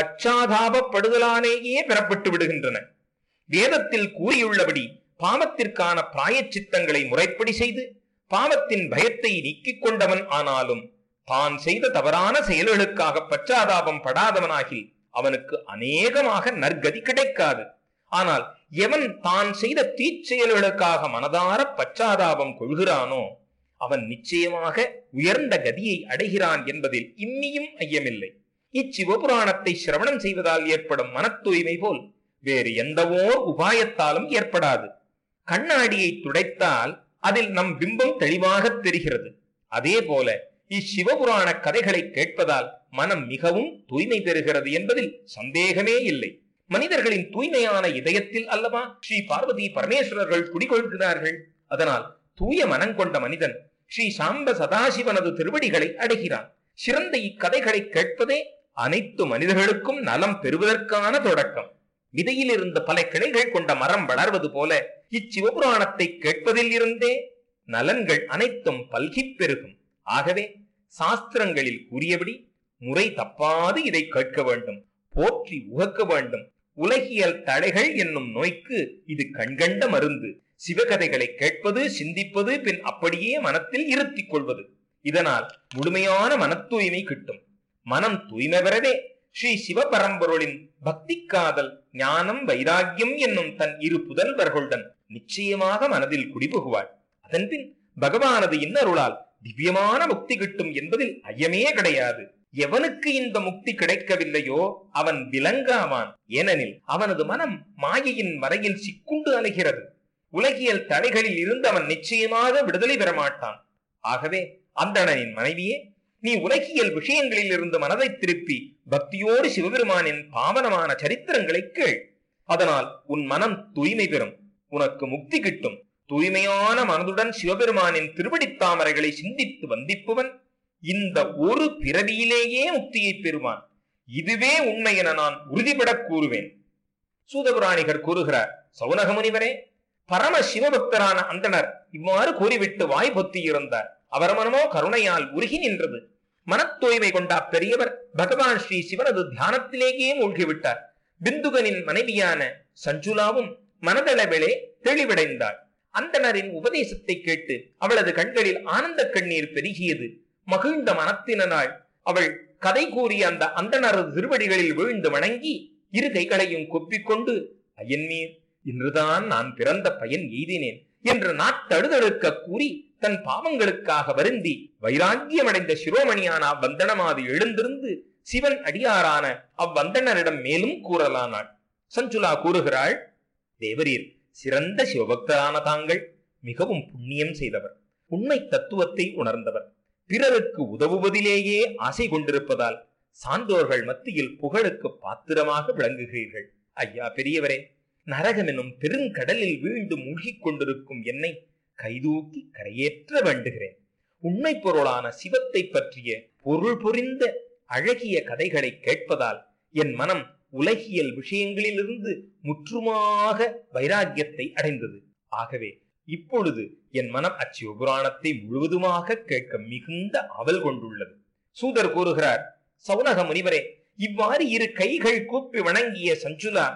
பச்சாதாபப்படுதலாலேயே பெறப்பட்டு விடுகின்றன வேதத்தில் கூறியுள்ளபடி பாவத்திற்கான பிராயச்சித்தங்களை முறைப்படி செய்து பாவத்தின் பயத்தை நீக்கிக் கொண்டவன் ஆனாலும் தான் செய்த தவறான செயல்களுக்காக பச்சாதாபம் படாதவனாகி அவனுக்கு அநேகமாக நற்கதி கிடைக்காது ஆனால் எவன் தான் செய்த தீச்செயல்களுக்காக மனதார பச்சாதாபம் கொள்கிறானோ அவன் நிச்சயமாக உயர்ந்த கதியை அடைகிறான் என்பதில் இம்மியும் ஐயமில்லை இச்சிவபுராணத்தை சிரவணம் செய்வதால் ஏற்படும் மன தூய்மை போல் வேறு எந்தவோர் உபாயத்தாலும் ஏற்படாது கண்ணாடியை துடைத்தால் அதில் நம் பிம்பம் தெளிவாக தெரிகிறது அதே போல இச்சிவபுராண கதைகளை கேட்பதால் மனம் மிகவும் தூய்மை பெறுகிறது என்பதில் சந்தேகமே இல்லை மனிதர்களின் தூய்மையான இதயத்தில் அல்லவா ஸ்ரீ பார்வதி பரமேஸ்வரர்கள் குடிகொள்கிறார்கள் அதனால் தூய மனம் கொண்ட மனிதன் ஸ்ரீ சாம்ப சதாசிவனது திருவடிகளை அடைகிறான் சிறந்த இக்கதைகளை கேட்பதே அனைத்து மனிதர்களுக்கும் நலம் பெறுவதற்கான தொடக்கம் விதையில் இருந்த பல கிளைகள் கொண்ட மரம் வளர்வது போல இச்சிவபுராணத்தை கேட்பதில் இருந்தே நலன்கள் அனைத்தும் பல்கிப் பெருகும் ஆகவே சாஸ்திரங்களில் கூறியபடி முறை தப்பாது இதை கேட்க வேண்டும் போற்றி உகக்க வேண்டும் உலகியல் தடைகள் என்னும் நோய்க்கு இது கண்கண்ட மருந்து சிவகதைகளை கேட்பது சிந்திப்பது பின் அப்படியே மனத்தில் இருத்திக் கொள்வது இதனால் முழுமையான மன தூய்மை கிட்டும் மனம் தூய்மை பெறவே ஸ்ரீ சிவபரம்பொருளின் பக்தி காதல் ஞானம் வைராக்கியம் என்னும் தன் இரு புதல்வர்களுடன் நிச்சயமாக மனதில் குடிபுகுவாள் அதன்பின் பகவானது இன்னருளால் திவ்யமான முக்தி கிட்டும் என்பதில் ஐயமே கிடையாது எவனுக்கு இந்த முக்தி கிடைக்கவில்லையோ அவன் விலங்காவான் ஏனெனில் அவனது மனம் மாயையின் வரையில் சிக்குண்டு அலைகிறது உலகியல் தடைகளில் இருந்து அவன் நிச்சயமாக விடுதலை பெற மாட்டான் ஆகவே அந்தணனின் மனைவியே நீ உலகியல் விஷயங்களில் இருந்து மனதை திருப்பி பக்தியோடு சிவபெருமானின் பாவனமான சரித்திரங்களை கேள் அதனால் உன் மனம் தூய்மை பெறும் உனக்கு முக்தி கிட்டும் தூய்மையான மனதுடன் சிவபெருமானின் திருவடித் தாமரைகளை சிந்தித்து வந்திப்பவன் இந்த ஒரு பிறவியிலேயே முக்தியை பெறுவான் இதுவே உண்மை என நான் உறுதிபட கூறுவேன் சூதபுராணிகர் கூறுகிறார் சௌனக முனிவரே பரம சிவபக்தரான அந்தணர் இவ்வாறு கூறிவிட்டு வாய் பொத்தி இருந்தார் அவர் மனமோ கருணையால் உருகி நின்றது மன தூய்மை கொண்ட அப்பெரியவர் பகவான் ஸ்ரீ சிவனது தியானத்திலேயே மூழ்கிவிட்டார் பிந்துகனின் மனைவியான சஞ்சுலாவும் மனதளவிலே தெளிவடைந்தாள் அந்தணரின் உபதேசத்தை கேட்டு அவளது கண்களில் ஆனந்த கண்ணீர் பெருகியது மகிழ்ந்த மனத்தினாள் அவள் கதை கூறிய அந்த அந்தணரது திருவடிகளில் விழுந்து வணங்கி இரு கைகளையும் கொப்பிக்கொண்டு அயன்மீர் இன்றுதான் நான் பிறந்த பயன் எய்தினேன் என்று நாட்டழுதழுக்க கூறி தன் பாவங்களுக்காக வருந்தி வைராக்கியமடைந்த சிரோமணியான அவ்வந்தனமாது எழுந்திருந்து சிவன் அடியாரான அவ்வந்தனரிடம் மேலும் கூறலானாள் சஞ்சுலா கூறுகிறாள் தேவரீர் சிறந்த சிவபக்தரான தாங்கள் மிகவும் புண்ணியம் செய்தவர் உண்மை தத்துவத்தை உணர்ந்தவர் பிறருக்கு உதவுவதிலேயே ஆசை கொண்டிருப்பதால் சான்றோர்கள் மத்தியில் புகழுக்கு பாத்திரமாக விளங்குகிறீர்கள் ஐயா பெரியவரே நரகம் எனும் பெருங்கடலில் வீழ்ந்து மூழ்கிக் கொண்டிருக்கும் என்னை கைதூக்கி கரையேற்ற வேண்டுகிறேன் உண்மை பொருளான சிவத்தை பற்றிய பொருள் புரிந்த அழகிய கதைகளை கேட்பதால் என் மனம் உலகியல் விஷயங்களிலிருந்து முற்றுமாக வைராக்கியத்தை அடைந்தது ஆகவே இப்பொழுது என் மனம் அச்சிவபுராணத்தை முழுவதுமாக கேட்க மிகுந்த அவல் கொண்டுள்ளது சூதர் கூறுகிறார் சௌனக முனிவரே இவ்வாறு இரு கைகள் கூப்பி வணங்கிய சஞ்சுலா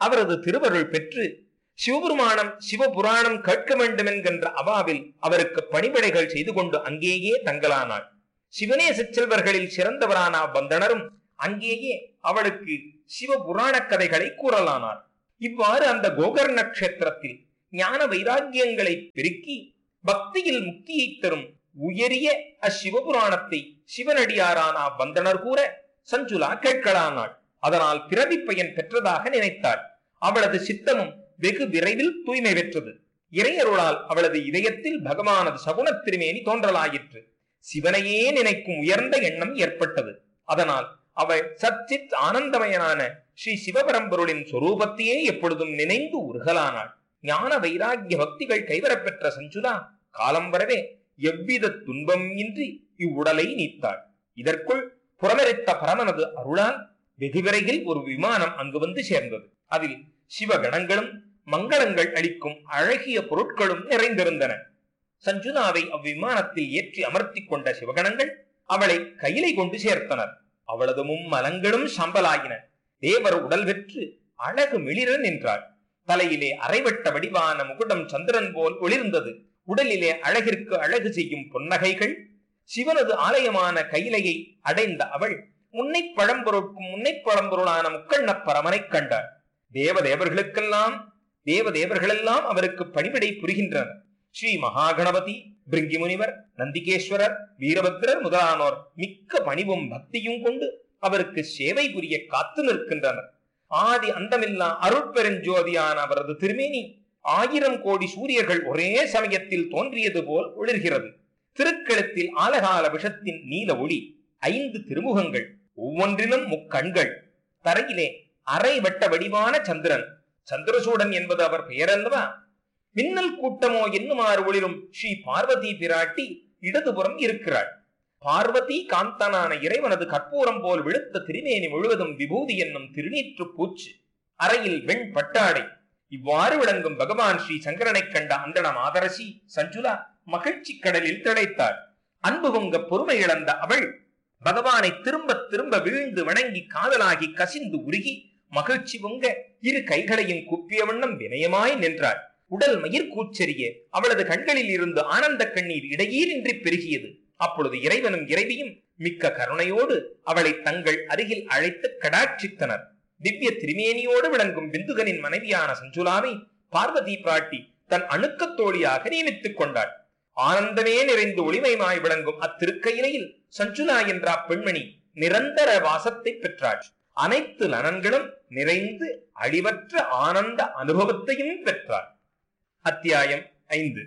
அவரது திருவருள் பெற்று சிவபெருமானம் சிவபுராணம் கேட்க வேண்டும் என்கின்ற அவாவில் அவருக்கு பணிபடைகள் செய்து கொண்டு அங்கேயே தங்கலானாள் சிவநேச செல்வர்களில் சிறந்தவரான வந்தனரும் அங்கேயே அவளுக்கு சிவபுராண கதைகளை கூறலானார் இவ்வாறு அந்த கோகர்ண கஷேத்திரத்தில் ஞான வைராக்கியங்களை பெருக்கி பக்தியில் முக்தியை தரும் உயரிய அச்சிவபுராணத்தை சிவனடியாரான வந்தனர் கூற சஞ்சுலா கேட்கலானாள் அதனால் பிறவி பயன் பெற்றதாக நினைத்தாள் அவளது சித்தமும் வெகு விரைவில் தூய்மை பெற்றது இறையருளால் அவளது இதயத்தில் பகவானது சகுன திருமேனி தோன்றலாயிற்று சிவனையே நினைக்கும் உயர்ந்த எண்ணம் ஏற்பட்டது அதனால் அவள் சச்சித் ஆனந்தமயனான ஸ்ரீ சிவபரம்பொருளின் சொரூபத்தையே எப்பொழுதும் நினைந்து உருகலானாள் ஞான வைராகிய பக்திகள் கைவரப்பெற்ற சஞ்சுலா காலம் வரவே எவ்வித துன்பம் இன்றி இவ்வுடலை நீத்தாள் இதற்குள் புறமரித்த பரமனது அருளால் வெகு விரைவில் ஒரு விமானம் அங்கு வந்து சேர்ந்தது அதில் சிவகணங்களும் மங்களங்கள் அளிக்கும் அழகிய பொருட்களும் நிறைந்திருந்தன சஞ்சுனாவை அவ்விமானத்தில் ஏற்றி அமர்த்திக் கொண்ட சிவகணங்கள் அவளை கையிலை கொண்டு சேர்த்தனர் அவளது மும்மலங்களும் சம்பலாயின தேவர் உடல் பெற்று அழகு மிளிர நின்றாள் தலையிலே அரைவட்ட வடிவான முகுடம் சந்திரன் போல் ஒளிர்ந்தது உடலிலே அழகிற்கு அழகு செய்யும் பொன்னகைகள் சிவனது ஆலயமான கையிலையை அடைந்த அவள் முன்னை பழம்பொருட்கும் முன்னை பழம்பொருளான முக்கண்ண பரமனைக் கண்டாள் தேவதேவர்களுக்கெல்லாம் தேவதேவர்களெல்லாம் அவருக்கு பணிவிடை புரிகின்றனர் ஸ்ரீ மகாகணபதி பிருங்கி முனிவர் நந்திகேஸ்வரர் வீரபத்ரர் முதலானோர் மிக்க பணிவும் பக்தியும் கொண்டு அவருக்கு சேவை புரிய காத்து நிற்கின்றனர் ஆதி அந்தமில்லா அருட்பெருஞ்சோதியான அவரது திருமேனி ஆயிரம் கோடி சூரியர்கள் ஒரே சமயத்தில் தோன்றியது போல் ஒளிர்கிறது திருக்கழுத்தில் ஆலகால விஷத்தின் நீல ஒளி ஐந்து திருமுகங்கள் ஒவ்வொன்றிலும் முக்கண்கள் தரையிலே அரை வட்ட வடிவான சந்திரன் சந்திரசூடன் என்பது அவர் பெயரல்லவா மின்னல் கூட்டமோ என்னுமாறு ஒளிரும் ஸ்ரீ பார்வதி பிராட்டி இடதுபுறம் இருக்கிறாள் பார்வதி காந்தனான இறைவனது கற்பூரம் போல் விழுத்த திருமேனி முழுவதும் விபூதி என்னும் திருநீற்று பூச்சு அறையில் வெண் பட்டாடை இவ்வாறு விளங்கும் பகவான் ஸ்ரீ சங்கரனைக் கண்ட அந்தன மாதரசி சஞ்சுலா மகிழ்ச்சி கடலில் திளைத்தாள் அன்பு பொங்க பொறுமை இழந்த அவள் பகவானை திரும்ப திரும்ப வீழ்ந்து வணங்கி காதலாகி கசிந்து உருகி மகிழ்ச்சி பொங்க இரு கைகளையும் குப்பிய வண்ணம் வினயமாய் நின்றாள் உடல் மயிர் கூச்சரிய அவளது கண்களில் இருந்து ஆனந்த கண்ணீர் இடையீரின்றி பெருகியது அப்பொழுது இறைவனும் இறைவியும் மிக்க கருணையோடு அவளை தங்கள் அருகில் அழைத்து கடாட்சித்தனர் திவ்ய திருமேனியோடு விளங்கும் பிந்துகனின் மனைவியான சஞ்சுலாவை பார்வதி பிராட்டி தன் அணுக்கத் தோழியாக நியமித்துக் கொண்டாள் ஆனந்தமே நிறைந்து ஒளிமயமாய் விளங்கும் அத்திருக்கையிலையில் சஞ்சுலா என்ற அப்பெண்மணி நிரந்தர வாசத்தை பெற்றாள் அனைத்து நலன்களும் நிறைந்து அழிவற்ற ஆனந்த அனுபவத்தையும் பெற்றாள் அத்தியாயம் ஐந்து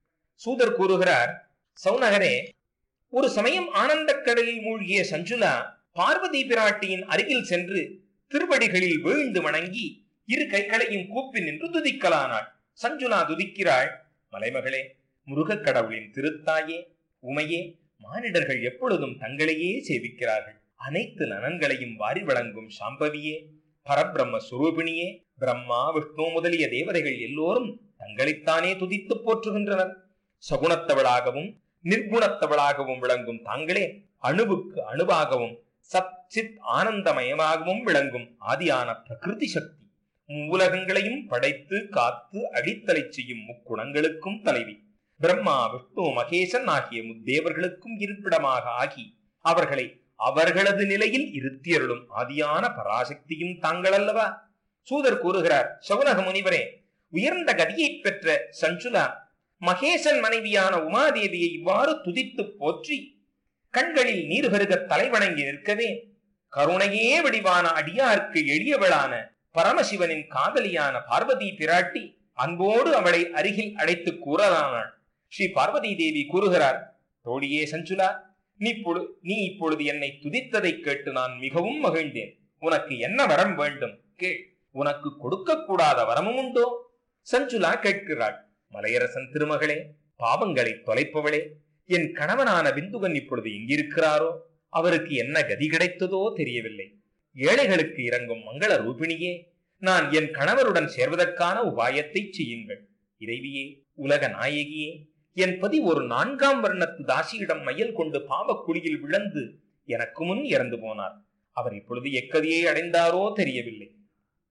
சூதர் கூறுகிறார் சௌநகரே ஒரு சமயம் ஆனந்தக் கடலில் மூழ்கிய சஞ்சுலா பார்வதி பிராட்டியின் அருகில் சென்று திருவடிகளில் வீழ்ந்து வணங்கி இரு கைகளையும் கூப்பி நின்று துதிக்கலானாள் சஞ்சுலா துதிக்கிறாள் மலைமகளே முருகக் கடவுளின் திருத்தாயே உமையே மானிடர்கள் எப்பொழுதும் தங்களையே சேவிக்கிறார்கள் அனைத்து நலன்களையும் வாரி வழங்கும் சாம்பவியே பரபிரம்ம சுரூபிணியே பிரம்மா விஷ்ணு முதலிய தேவதைகள் எல்லோரும் தங்களைத்தானே துதித்து போற்றுகின்றனர் சகுணத்தவளாகவும் நிர்குணத்தவளாகவும் விளங்கும் தாங்களே அணுவுக்கு அணுவாகவும் சச்சித் ஆனந்தமயமாகவும் விளங்கும் ஆதியான பிரகிருதி சக்தி உலகங்களையும் படைத்து காத்து அடித்தலை செய்யும் முக்குணங்களுக்கும் தலைவி பிரம்மா விஷ்ணு மகேசன் ஆகிய முத்தேவர்களுக்கும் இருப்பிடமாக ஆகி அவர்களை அவர்களது நிலையில் இருத்தியருளும் ஆதியான பராசக்தியும் தாங்கள் அல்லவா சூதர் கூறுகிறார் சவுனக முனிவரே உயர்ந்த கதியை பெற்ற சஞ்சுலா மகேசன் மனைவியான உமாதேவியை இவ்வாறு துதித்து போற்றி கண்களில் நீர் பெருக தலைவணங்கி நிற்கவே கருணையே வடிவான அடியார்க்கு எளியவளான பரமசிவனின் காதலியான பார்வதி பிராட்டி அன்போடு அவளை அருகில் அழைத்து கூறலானாள் ஸ்ரீ பார்வதி தேவி கூறுகிறார் தோழியே சஞ்சுலா நீ பொழு- நீ இப்பொழுது என்னை துதித்ததை கேட்டு நான் மிகவும் மகிழ்ந்தேன் உனக்கு என்ன வரம் வேண்டும் கேள் உனக்கு கொடுக்க கூடாத வரமும் உண்டோ சஞ்சுலா கேட்கிறாள் மலையரசன் திருமகளே பாவங்களை தொலைப்பவளே என் கணவனான பிந்துகன் இப்பொழுது எங்கிருக்கிறாரோ அவருக்கு என்ன கதி கிடைத்ததோ தெரியவில்லை ஏழைகளுக்கு இறங்கும் மங்கள ரூபிணியே நான் என் கணவருடன் சேர்வதற்கான உபாயத்தை செய்யுங்கள் இறைவியே உலக நாயகியே என் பதி ஒரு நான்காம் வர்ணத்து தாசியிடம் மையல் கொண்டு பாவக் குழியில் விழுந்து எனக்கு முன் இறந்து போனார் அவர் இப்பொழுது எக்கதியை அடைந்தாரோ தெரியவில்லை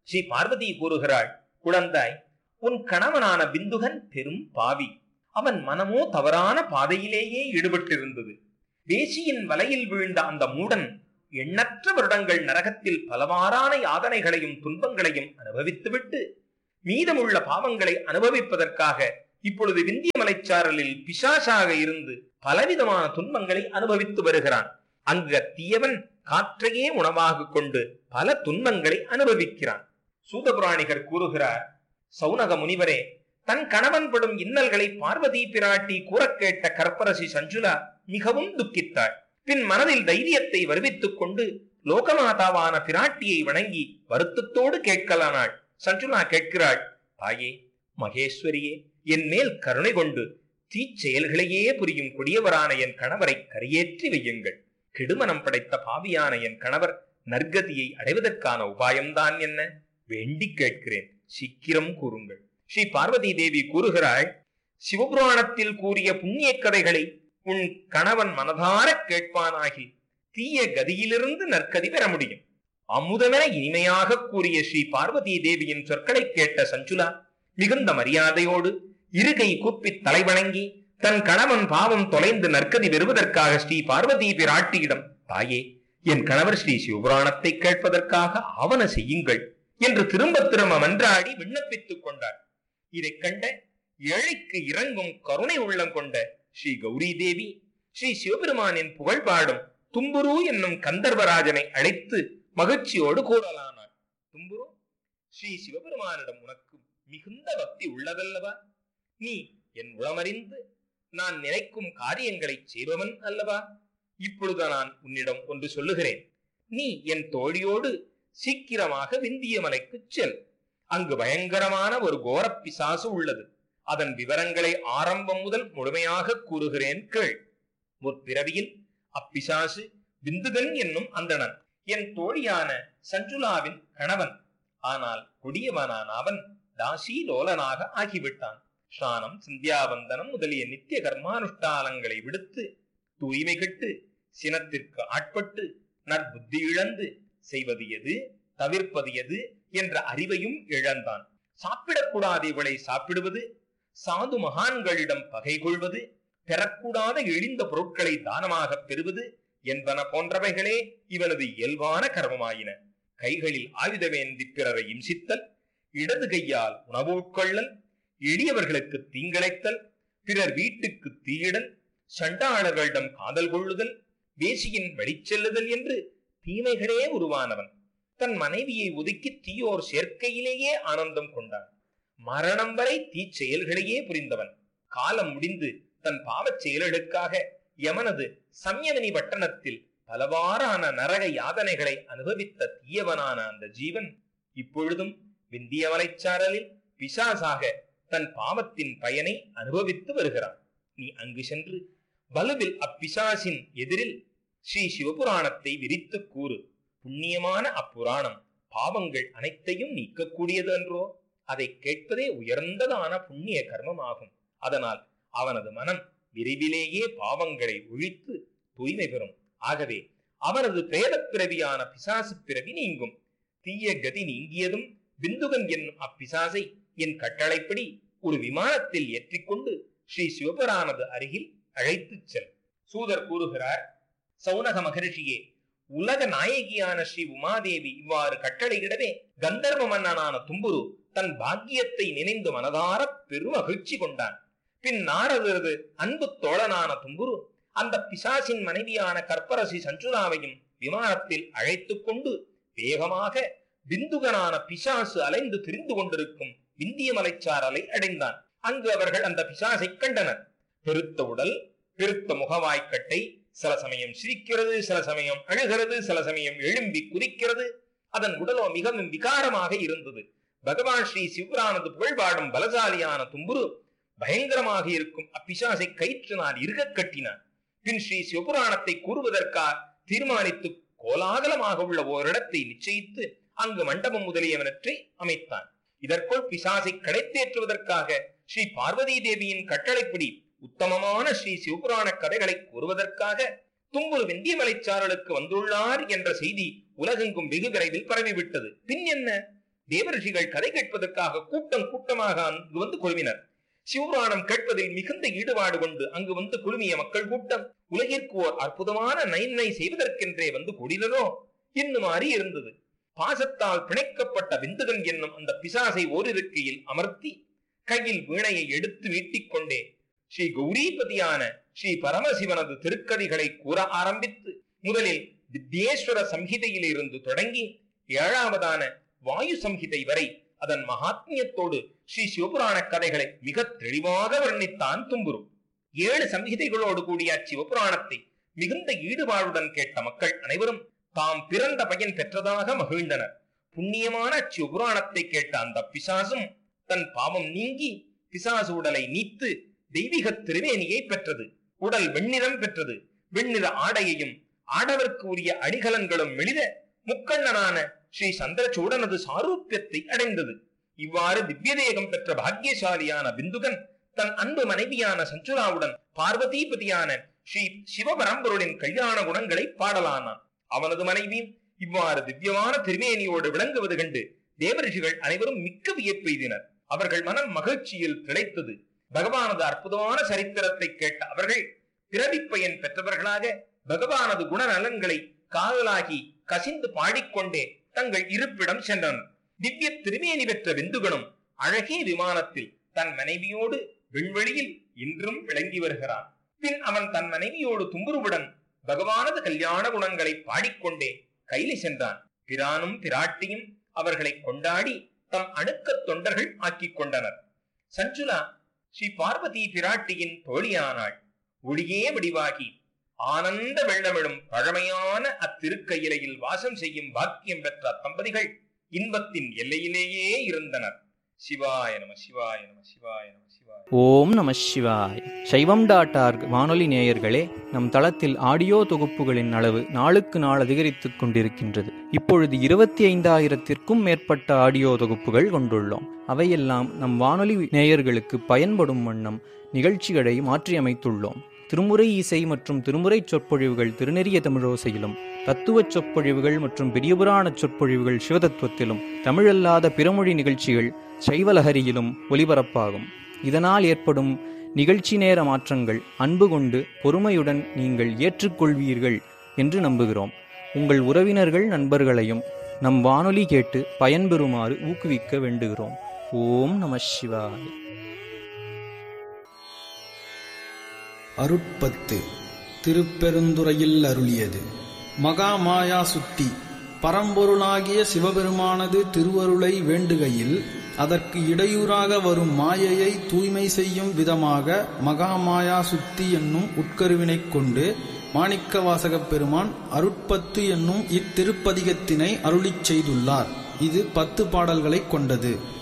ஸ்ரீ பார்வதி கூறுகிறாள் குழந்தாய் உன் கணவனான பிந்துகன் பெரும் பாவி அவன் மனமோ தவறான பாதையிலேயே ஈடுபட்டிருந்தது வேசியின் வலையில் வீழ்ந்த அந்த மூடன் எண்ணற்ற வருடங்கள் நரகத்தில் பலவாறான யாதனைகளையும் துன்பங்களையும் அனுபவித்துவிட்டு மீதமுள்ள பாவங்களை அனுபவிப்பதற்காக இப்பொழுது விந்திய மலைச்சாரலில் பிசாசாக இருந்து பலவிதமான துன்பங்களை அனுபவித்து வருகிறான் அங்கு தீயவன் காற்றையே உணவாக கொண்டு பல துன்பங்களை அனுபவிக்கிறான் சூதபுராணிகர் கூறுகிறார் சௌனக முனிவரே தன் கணவன் படும் இன்னல்களை பார்வதி பிராட்டி கூறக் கேட்ட கற்பரசி சஞ்சுலா மிகவும் துக்கித்தாள் பின் மனதில் தைரியத்தை வருவித்துக் கொண்டு லோகமாதாவான பிராட்டியை வணங்கி வருத்தத்தோடு கேட்கலானாள் சஞ்சுலா கேட்கிறாள் தாயே மகேஸ்வரியே என் மேல் கருணை கொண்டு தீச்செயல்களையே புரியும் கொடியவரான என் கணவரை கரையேற்றி வையுங்கள் கெடுமனம் படைத்த பாவியான என் கணவர் நற்கதியை அடைவதற்கான உபாயம்தான் என்ன வேண்டி கேட்கிறேன் சீக்கிரம் கூறுங்கள் ஸ்ரீ பார்வதி தேவி கூறுகிறாள் சிவபுராணத்தில் கூறிய புண்ணிய கதைகளை உன் கணவன் மனதார கேட்பானாகி தீய கதியிலிருந்து நற்கதி பெற முடியும் அமுதமென இனிமையாக கூறிய ஸ்ரீ பார்வதி தேவியின் சொற்களை கேட்ட சஞ்சுலா மிகுந்த மரியாதையோடு இருகை கூப்பி தலைவணங்கி தன் கணவன் பாவம் தொலைந்து நற்கதி பெறுவதற்காக ஸ்ரீ பார்வதி பிராட்டியிடம் தாயே என் கணவர் ஸ்ரீ சிவபுராணத்தை கேட்பதற்காக ஆவன செய்யுங்கள் என்று திரும்ப திரும்ப மன்றாடி விண்ணப்பித்துக் கொண்டார் இதைக் கண்ட ஏழைக்கு இறங்கும் கருணை உள்ளம் கொண்ட ஸ்ரீ கௌரி தேவி ஸ்ரீ சிவபெருமானின் புகழ் பாடும் தும்புரு என்னும் கந்தர்வராஜனை அழைத்து மகிழ்ச்சியோடு கூறலானார் தும்புரு ஸ்ரீ சிவபெருமானிடம் உனக்கு மிகுந்த பக்தி உள்ளதல்லவா நீ என் உளமறிந்து நான் நினைக்கும் காரியங்களை செய்பவன் அல்லவா இப்பொழுது நான் உன்னிடம் ஒன்று சொல்லுகிறேன் நீ என் தோழியோடு சீக்கிரமாக விந்திய மலைக்கு செல் அங்கு பயங்கரமான ஒரு கோரப் பிசாசு உள்ளது அதன் விவரங்களை ஆரம்பம் முதல் முழுமையாக கூறுகிறேன் கேள் முற்பிறவியில் அப்பிசாசு விந்துகன் என்னும் அந்தணன் என் தோழியான சஞ்சுலாவின் கணவன் ஆனால் கொடியவனான அவன் தாசி லோலனாக ஆகிவிட்டான் ஸ்நானம் சந்தியாவந்தனம் முதலிய நித்திய கர்மானுஷ்டானங்களை விடுத்து தூய்மை கெட்டு சினத்திற்கு ஆட்பட்டு நற்புத்தி இழந்து செய்வது எது தவிர்ப்பது எது என்ற அறிவையும் இழந்தான் சாப்பிடக்கூடாத இவளை சாப்பிடுவது சாது மகான்களிடம் பகை கொள்வது பெறக்கூடாத இழிந்த பொருட்களை தானமாக பெறுவது என்பன போன்றவைகளே இவனது இயல்பான கர்மமாயின கைகளில் ஆயுதமேந்தி பிறரை இம்சித்தல் இடது கையால் உணவு உட்கொள்ளல் எளியவர்களுக்கு தீங்கிழைத்தல் பிறர் வீட்டுக்கு தீயிடல் சண்டாளர்களிடம் காதல் கொள்ளுதல் வேசியின் வழிச்செல்லுதல் என்று தீமைகளே உருவானவன் தன் மனைவியை ஒதுக்கி தீயோர் சேர்க்கையிலேயே ஆனந்தம் கொண்டான் மரணம் வரை தீச்செயல்களையே புரிந்தவன் காலம் முடிந்து தன் பாவச் செயல்களுக்காக யமனது சம்யமனி பட்டணத்தில் பலவாறான நரக யாதனைகளை அனுபவித்த தீயவனான அந்த ஜீவன் இப்பொழுதும் விந்திய மலைச்சாரலில் பிசாசாக தன் பாவத்தின் பயனை அனுபவித்து வருகிறான் நீ அங்கு சென்று வலுவில் அப்பிசாசின் எதிரில் ஸ்ரீ சிவபுராணத்தை விரித்து கூறு புண்ணியமான அப்புராணம் பாவங்கள் அனைத்தையும் நீக்கக்கூடியது என்றோ அதை கேட்பதே உயர்ந்ததான புண்ணிய கர்மமாகும் அதனால் அவனது மனம் விரைவிலேயே பாவங்களை ஒழித்து தூய்மை பெறும் ஆகவே அவனது பிரேதப் பிறவியான பிசாசு பிறவி நீங்கும் தீய கதி நீங்கியதும் பிந்துகன் என்னும் அப்பிசாசை என் கட்டளைப்படி ஒரு விமானத்தில் ஏற்றிக்கொண்டு ஸ்ரீ சிவபுரானது அருகில் அழைத்துச் செல் சூதர் கூறுகிறார் சௌனக மகரிஷியே உலக நாயகியான ஸ்ரீ உமாதேவி இவ்வாறு கட்டளையிடவே கந்தர்வ மன்னனான தும்புரு தன் பாக்கியத்தை நினைந்து மனதார பெருமகிழ்ச்சி கொண்டான் பின் நாரதரது அன்பு தோழனான தும்புரு அந்த பிசாசின் மனைவியான கற்பரசி சஞ்சுலாவையும் விமானத்தில் அழைத்துக் கொண்டு வேகமாக பிந்துகனான பிசாசு அலைந்து திரிந்து கொண்டிருக்கும் விந்திய மலைச்சாரலை அடைந்தான் அங்கு அவர்கள் அந்த பிசாசை கண்டனர் பெருத்த உடல் பெருத்த முகவாய்க்கட்டை சில சமயம் சிரிக்கிறது சில சமயம் அழுகிறது சில சமயம் எழும்பி குதிக்கிறது அதன் உடலோ மிகவும் விகாரமாக இருந்தது பகவான் ஸ்ரீ சிவரானது புகழ்பாடும் பலசாலியான தும்புரு பயங்கரமாக இருக்கும் அப்பிசாசை கயிற்றினால் இருகக் கட்டினான் பின் ஸ்ரீ சிவபுராணத்தை கூறுவதற்காக தீர்மானித்து கோலாகலமாக உள்ள ஓரிடத்தை நிச்சயித்து அங்கு மண்டபம் முதலியவனற்றை அமைத்தான் இதற்குள் பிசாசை கடைத்தேற்றுவதற்காக ஸ்ரீ பார்வதி தேவியின் கட்டளைப்படி உத்தமமான ஸ்ரீ சிவபுராண கதைகளை கூறுவதற்காக தும்புரு வெந்திய மலைச்சாரலுக்கு வந்துள்ளார் என்ற செய்தி உலகெங்கும் வெகு விரைவில் பரவிவிட்டது பின் என்ன தேவரிஷிகள் கதை கேட்பதற்காக கூட்டம் கூட்டமாக அங்கு வந்து குழுமினர் சிவபுராணம் கேட்பதில் மிகுந்த ஈடுபாடு கொண்டு அங்கு வந்து குழுமிய மக்கள் கூட்டம் உலகிற்கு ஓர் அற்புதமான நைனை செய்வதற்கென்றே வந்து கூடினரோ இன்னுமாறி இருந்தது பாசத்தால் பிணைக்கப்பட்ட விந்துகன் என்னும் அந்த பிசாசை ஓரிருக்கையில் அமர்த்தி கையில் வீணையை எடுத்து மீட்டிக் கொண்டே ஸ்ரீ கௌரிபதியான ஸ்ரீ பரமசிவனது திருக்கதிகளை கூற ஆரம்பித்து முதலில் வித்யேஸ்வர சம்ஹிதையில் இருந்து தொடங்கி ஏழாவதான வாயு சம்ஹிதை வரை அதன் மகாத்மியத்தோடு ஸ்ரீ சிவபுராண கதைகளை மிக தெளிவாக வர்ணித்தான் தும்புரு ஏழு சம்ஹிதைகளோடு கூடிய சிவபுராணத்தை மிகுந்த ஈடுபாடுடன் கேட்ட மக்கள் அனைவரும் தாம் பிறந்த பயன் பெற்றதாக மகிழ்ந்தனர் புண்ணியமான சிவபுராணத்தை கேட்ட அந்த பிசாசும் தன் பாவம் நீங்கி பிசாசு உடலை நீத்து தெய்வீக திருவேணியை பெற்றது உடல் வெண்ணிறம் பெற்றது வெண்ணிற ஆடையையும் ஆடவர்க்கு உரிய அணிகலன்களும் மெளித முக்கண்ணனான ஸ்ரீ சந்திரசூடனது சாரூப்பியத்தை அடைந்தது இவ்வாறு திவ்யதேகம் பெற்ற பாக்கியசாலியான பிந்துகன் தன் அன்பு மனைவியான சஞ்சுராவுடன் பார்வதிபதியான ஸ்ரீ சிவபரம்பொருளின் கல்யாண குணங்களை பாடலானான் அவனது மனைவி இவ்வாறு திவ்யமான திருமேனியோடு விளங்குவது கண்டு தேவரிஷிகள் அனைவரும் மிக்க வியப்பெய்தினர் அவர்கள் மனம் மகிழ்ச்சியில் திளைத்தது பகவானது அற்புதமான சரித்திரத்தை கேட்ட அவர்கள் பிறவி பயன் பெற்றவர்களாக பகவானது குணநலன்களை காதலாகி கசிந்து பாடிக்கொண்டே தங்கள் இருப்பிடம் சென்றனர் திவ்ய திருமேனி பெற்ற விந்துகனும் அழகிய விமானத்தில் தன் மனைவியோடு விண்வெளியில் இன்றும் விளங்கி வருகிறான் பின் அவன் தன் மனைவியோடு தும்புருவுடன் பகவானது கல்யாண குணங்களை பாடிக்கொண்டே கைலி சென்றான் பிரானும் பிராட்டியும் அவர்களை கொண்டாடி தம் அணுக்கத் தொண்டர்கள் ஆக்கிக் கொண்டனர் சஞ்சுலா ஸ்ரீ பார்வதி பிராட்டியின் தோழியானாள் ஒளியே வடிவாகி ஆனந்த வெள்ளமிடும் பழமையான அத்திருக்கையிலையில் வாசம் செய்யும் பாக்கியம் பெற்ற அத்தம்பதிகள் இன்பத்தின் எல்லையிலேயே இருந்தனர் சிவாய நம சிவாய நம சிவாய நம சிவாய ஓம் நம சிவாய் சைவம் டாட் ஆர்க் வானொலி நேயர்களே நம் தளத்தில் ஆடியோ தொகுப்புகளின் அளவு நாளுக்கு நாள் அதிகரித்துக் கொண்டிருக்கின்றது இப்பொழுது இருபத்தி ஐந்தாயிரத்திற்கும் மேற்பட்ட ஆடியோ தொகுப்புகள் கொண்டுள்ளோம் அவையெல்லாம் நம் வானொலி நேயர்களுக்கு பயன்படும் வண்ணம் நிகழ்ச்சிகளை மாற்றியமைத்துள்ளோம் திருமுறை இசை மற்றும் திருமுறை சொற்பொழிவுகள் திருநெறிய தமிழோசையிலும் தத்துவச் சொற்பொழிவுகள் மற்றும் பெரியபுராண சொற்பொழிவுகள் சிவதத்துவத்திலும் தமிழல்லாத பிறமொழி நிகழ்ச்சிகள் சைவலஹரியிலும் ஒலிபரப்பாகும் இதனால் ஏற்படும் நிகழ்ச்சி நேர மாற்றங்கள் அன்பு கொண்டு பொறுமையுடன் நீங்கள் ஏற்றுக்கொள்வீர்கள் என்று நம்புகிறோம் உங்கள் உறவினர்கள் நண்பர்களையும் நம் வானொலி கேட்டு பயன்பெறுமாறு ஊக்குவிக்க வேண்டுகிறோம் ஓம் நம சிவாய் அருட்பத்து திருப்பெருந்துறையில் அருளியது மகாமாயா சுத்தி பரம்பொருளாகிய சிவபெருமானது திருவருளை வேண்டுகையில் அதற்கு இடையூறாக வரும் மாயையை தூய்மை செய்யும் விதமாக மகாமாயா சுத்தி என்னும் உட்கருவினைக் கொண்டு மாணிக்கவாசகப் பெருமான் அருட்பத்து என்னும் இத்திருப்பதிகத்தினை அருளிச் செய்துள்ளார் இது பத்து பாடல்களைக் கொண்டது